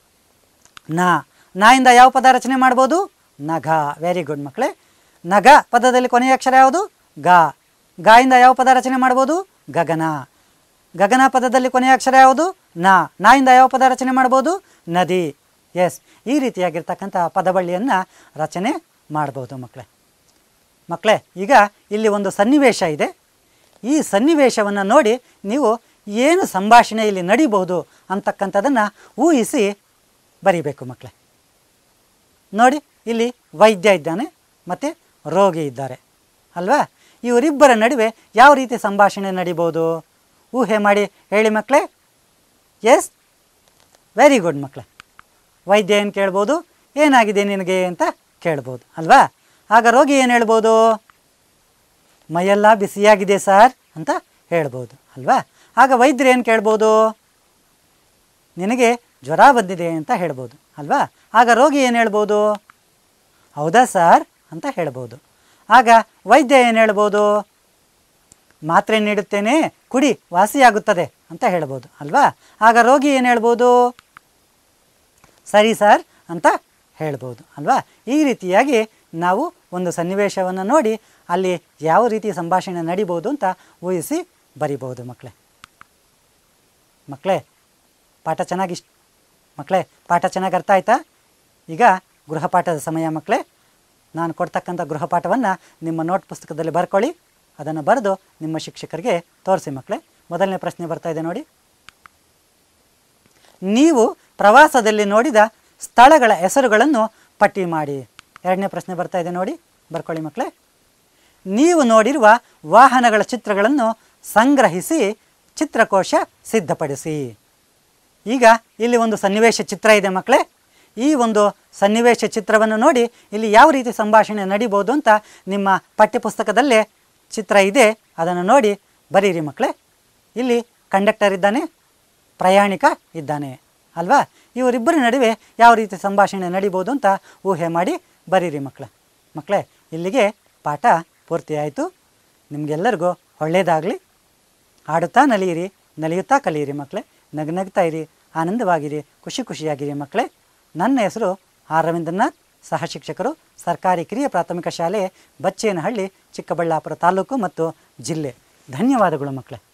ನ ನಾಯಿಂದ ಯಾವ ಪದ ರಚನೆ ಮಾಡ್ಬೋದು ನಗ ವೆರಿ ಗುಡ್ ಮಕ್ಕಳೇ ನಗ ಪದದಲ್ಲಿ ಕೊನೆಯ ಅಕ್ಷರ ಯಾವುದು ಗ ಗಾಯಿಂದ ಯಾವ ಪದ ರಚನೆ ಮಾಡ್ಬೋದು ಗಗನ ಗಗನ ಪದದಲ್ಲಿ ಕೊನೆಯ ಅಕ್ಷರ ಯಾವುದು ನ ನಾಯಿಂದ ಯಾವ ಪದ ರಚನೆ ಮಾಡ್ಬೋದು ನದಿ ಎಸ್ ಈ ರೀತಿಯಾಗಿರ್ತಕ್ಕಂಥ ಪದಬಳ್ಳಿಯನ್ನು ರಚನೆ ಮಾಡ್ಬೋದು ಮಕ್ಕಳೇ ಮಕ್ಕಳೇ ಈಗ ಇಲ್ಲಿ ಒಂದು ಸನ್ನಿವೇಶ ಇದೆ ಈ ಸನ್ನಿವೇಶವನ್ನು ನೋಡಿ ನೀವು ಏನು ಸಂಭಾಷಣೆ ಇಲ್ಲಿ ನಡಿಬಹುದು ಅಂತಕ್ಕಂಥದ್ದನ್ನು ಊಹಿಸಿ ಬರಿಬೇಕು ಮಕ್ಕಳೇ ನೋಡಿ ಇಲ್ಲಿ ವೈದ್ಯ ಇದ್ದಾನೆ ಮತ್ತು ರೋಗಿ ಇದ್ದಾರೆ ಅಲ್ವಾ ಇವರಿಬ್ಬರ ನಡುವೆ ಯಾವ ರೀತಿ ಸಂಭಾಷಣೆ ನಡಿಬೋದು ಊಹೆ ಮಾಡಿ ಹೇಳಿ ಮಕ್ಕಳೇ ಎಸ್ ವೆರಿ ಗುಡ್ ಮಕ್ಕಳೇ ವೈದ್ಯ ಏನು ಕೇಳ್ಬೋದು ಏನಾಗಿದೆ ನಿನಗೆ ಅಂತ ಕೇಳ್ಬೋದು ಅಲ್ವಾ ಆಗ ರೋಗಿ ಏನು ಹೇಳ್ಬೋದು ಮೈಯೆಲ್ಲ ಬಿಸಿಯಾಗಿದೆ ಸರ್ ಅಂತ ಹೇಳ್ಬೋದು ಅಲ್ವಾ ಆಗ ವೈದ್ಯರು ಏನು ಕೇಳ್ಬೋದು ನಿನಗೆ ಜ್ವರ ಬಂದಿದೆ ಅಂತ ಹೇಳ್ಬೋದು ಅಲ್ವಾ ಆಗ ರೋಗಿ ಏನು ಹೇಳ್ಬೋದು ಹೌದಾ ಸರ್ ಅಂತ ಹೇಳ್ಬೋದು ಆಗ ವೈದ್ಯ ಏನು ಹೇಳ್ಬೋದು ಮಾತ್ರೆ ನೀಡುತ್ತೇನೆ ಕುಡಿ ವಾಸಿಯಾಗುತ್ತದೆ ಅಂತ ಹೇಳ್ಬೋದು ಅಲ್ವಾ ಆಗ ರೋಗಿ ಏನು ಹೇಳ್ಬೋದು ಸರಿ ಸರ್ ಅಂತ ಹೇಳ್ಬೋದು ಅಲ್ವಾ ಈ ರೀತಿಯಾಗಿ ನಾವು ಒಂದು ಸನ್ನಿವೇಶವನ್ನು ನೋಡಿ ಅಲ್ಲಿ ಯಾವ ರೀತಿ ಸಂಭಾಷಣೆ ನಡಿಬೋದು ಅಂತ ಊಹಿಸಿ ಬರಿಬೋದು ಮಕ್ಕಳೇ ಮಕ್ಕಳೇ ಪಾಠ ಚೆನ್ನಾಗಿ ಇಷ್ಟ ಮಕ್ಕಳೇ ಪಾಠ ಚೆನ್ನಾಗಿ ಅರ್ಥ ಆಯ್ತಾ ಈಗ ಗೃಹಪಾಠದ ಸಮಯ ಮಕ್ಕಳೇ ನಾನು ಕೊಡ್ತಕ್ಕಂಥ ಗೃಹಪಾಠವನ್ನು ನಿಮ್ಮ ನೋಟ್ ಪುಸ್ತಕದಲ್ಲಿ ಬರ್ಕೊಳ್ಳಿ ಅದನ್ನು ಬರೆದು ನಿಮ್ಮ ಶಿಕ್ಷಕರಿಗೆ ತೋರಿಸಿ ಮಕ್ಕಳೇ ಮೊದಲನೇ ಪ್ರಶ್ನೆ ಬರ್ತಾ ಇದೆ ನೋಡಿ ನೀವು ಪ್ರವಾಸದಲ್ಲಿ ನೋಡಿದ ಸ್ಥಳಗಳ ಹೆಸರುಗಳನ್ನು ಪಟ್ಟಿ ಮಾಡಿ ಎರಡನೇ ಪ್ರಶ್ನೆ ಬರ್ತಾ ಇದೆ ನೋಡಿ ಬರ್ಕೊಳ್ಳಿ ಮಕ್ಕಳೇ ನೀವು ನೋಡಿರುವ ವಾಹನಗಳ ಚಿತ್ರಗಳನ್ನು ಸಂಗ್ರಹಿಸಿ ಚಿತ್ರಕೋಶ ಸಿದ್ಧಪಡಿಸಿ ಈಗ ಇಲ್ಲಿ ಒಂದು ಸನ್ನಿವೇಶ ಚಿತ್ರ ಇದೆ ಮಕ್ಕಳೇ ಈ ಒಂದು ಸನ್ನಿವೇಶ ಚಿತ್ರವನ್ನು ನೋಡಿ ಇಲ್ಲಿ ಯಾವ ರೀತಿ ಸಂಭಾಷಣೆ ನಡಿಬೋದು ಅಂತ ನಿಮ್ಮ ಪಠ್ಯಪುಸ್ತಕದಲ್ಲೇ ಚಿತ್ರ ಇದೆ ಅದನ್ನು ನೋಡಿ ಬರೀರಿ ಮಕ್ಕಳೇ ಇಲ್ಲಿ ಕಂಡಕ್ಟರ್ ಇದ್ದಾನೆ ಪ್ರಯಾಣಿಕ ಇದ್ದಾನೆ ಅಲ್ವಾ ಇವರಿಬ್ಬರ ನಡುವೆ ಯಾವ ರೀತಿ ಸಂಭಾಷಣೆ ನಡಿಬೋದು ಅಂತ ಊಹೆ ಮಾಡಿ ಬರೀರಿ ಮಕ್ಕಳೇ ಮಕ್ಕಳೇ ಇಲ್ಲಿಗೆ ಪಾಠ ಪೂರ್ತಿ ಆಯಿತು ನಿಮಗೆಲ್ಲರಿಗೂ ಒಳ್ಳೆಯದಾಗಲಿ ಆಡುತ್ತಾ ನಲಿಯಿರಿ ನಲಿಯುತ್ತಾ ಕಲಿಯಿರಿ ಮಕ್ಕಳೇ ನಗು ನಗ್ತಾ ಇರಿ ಆನಂದವಾಗಿರಿ ಖುಷಿ ಖುಷಿಯಾಗಿರಿ ಮಕ್ಕಳೇ ನನ್ನ ಹೆಸರು ಆರ್ ರವೀಂದ್ರನಾಥ್ ಸಹ ಶಿಕ್ಷಕರು ಸರ್ಕಾರಿ ಕಿರಿಯ ಪ್ರಾಥಮಿಕ ಶಾಲೆ ಬಚ್ಚೇನಹಳ್ಳಿ ಚಿಕ್ಕಬಳ್ಳಾಪುರ ತಾಲೂಕು ಮತ್ತು ಜಿಲ್ಲೆ ಧನ್ಯವಾದಗಳು ಮಕ್ಕಳೇ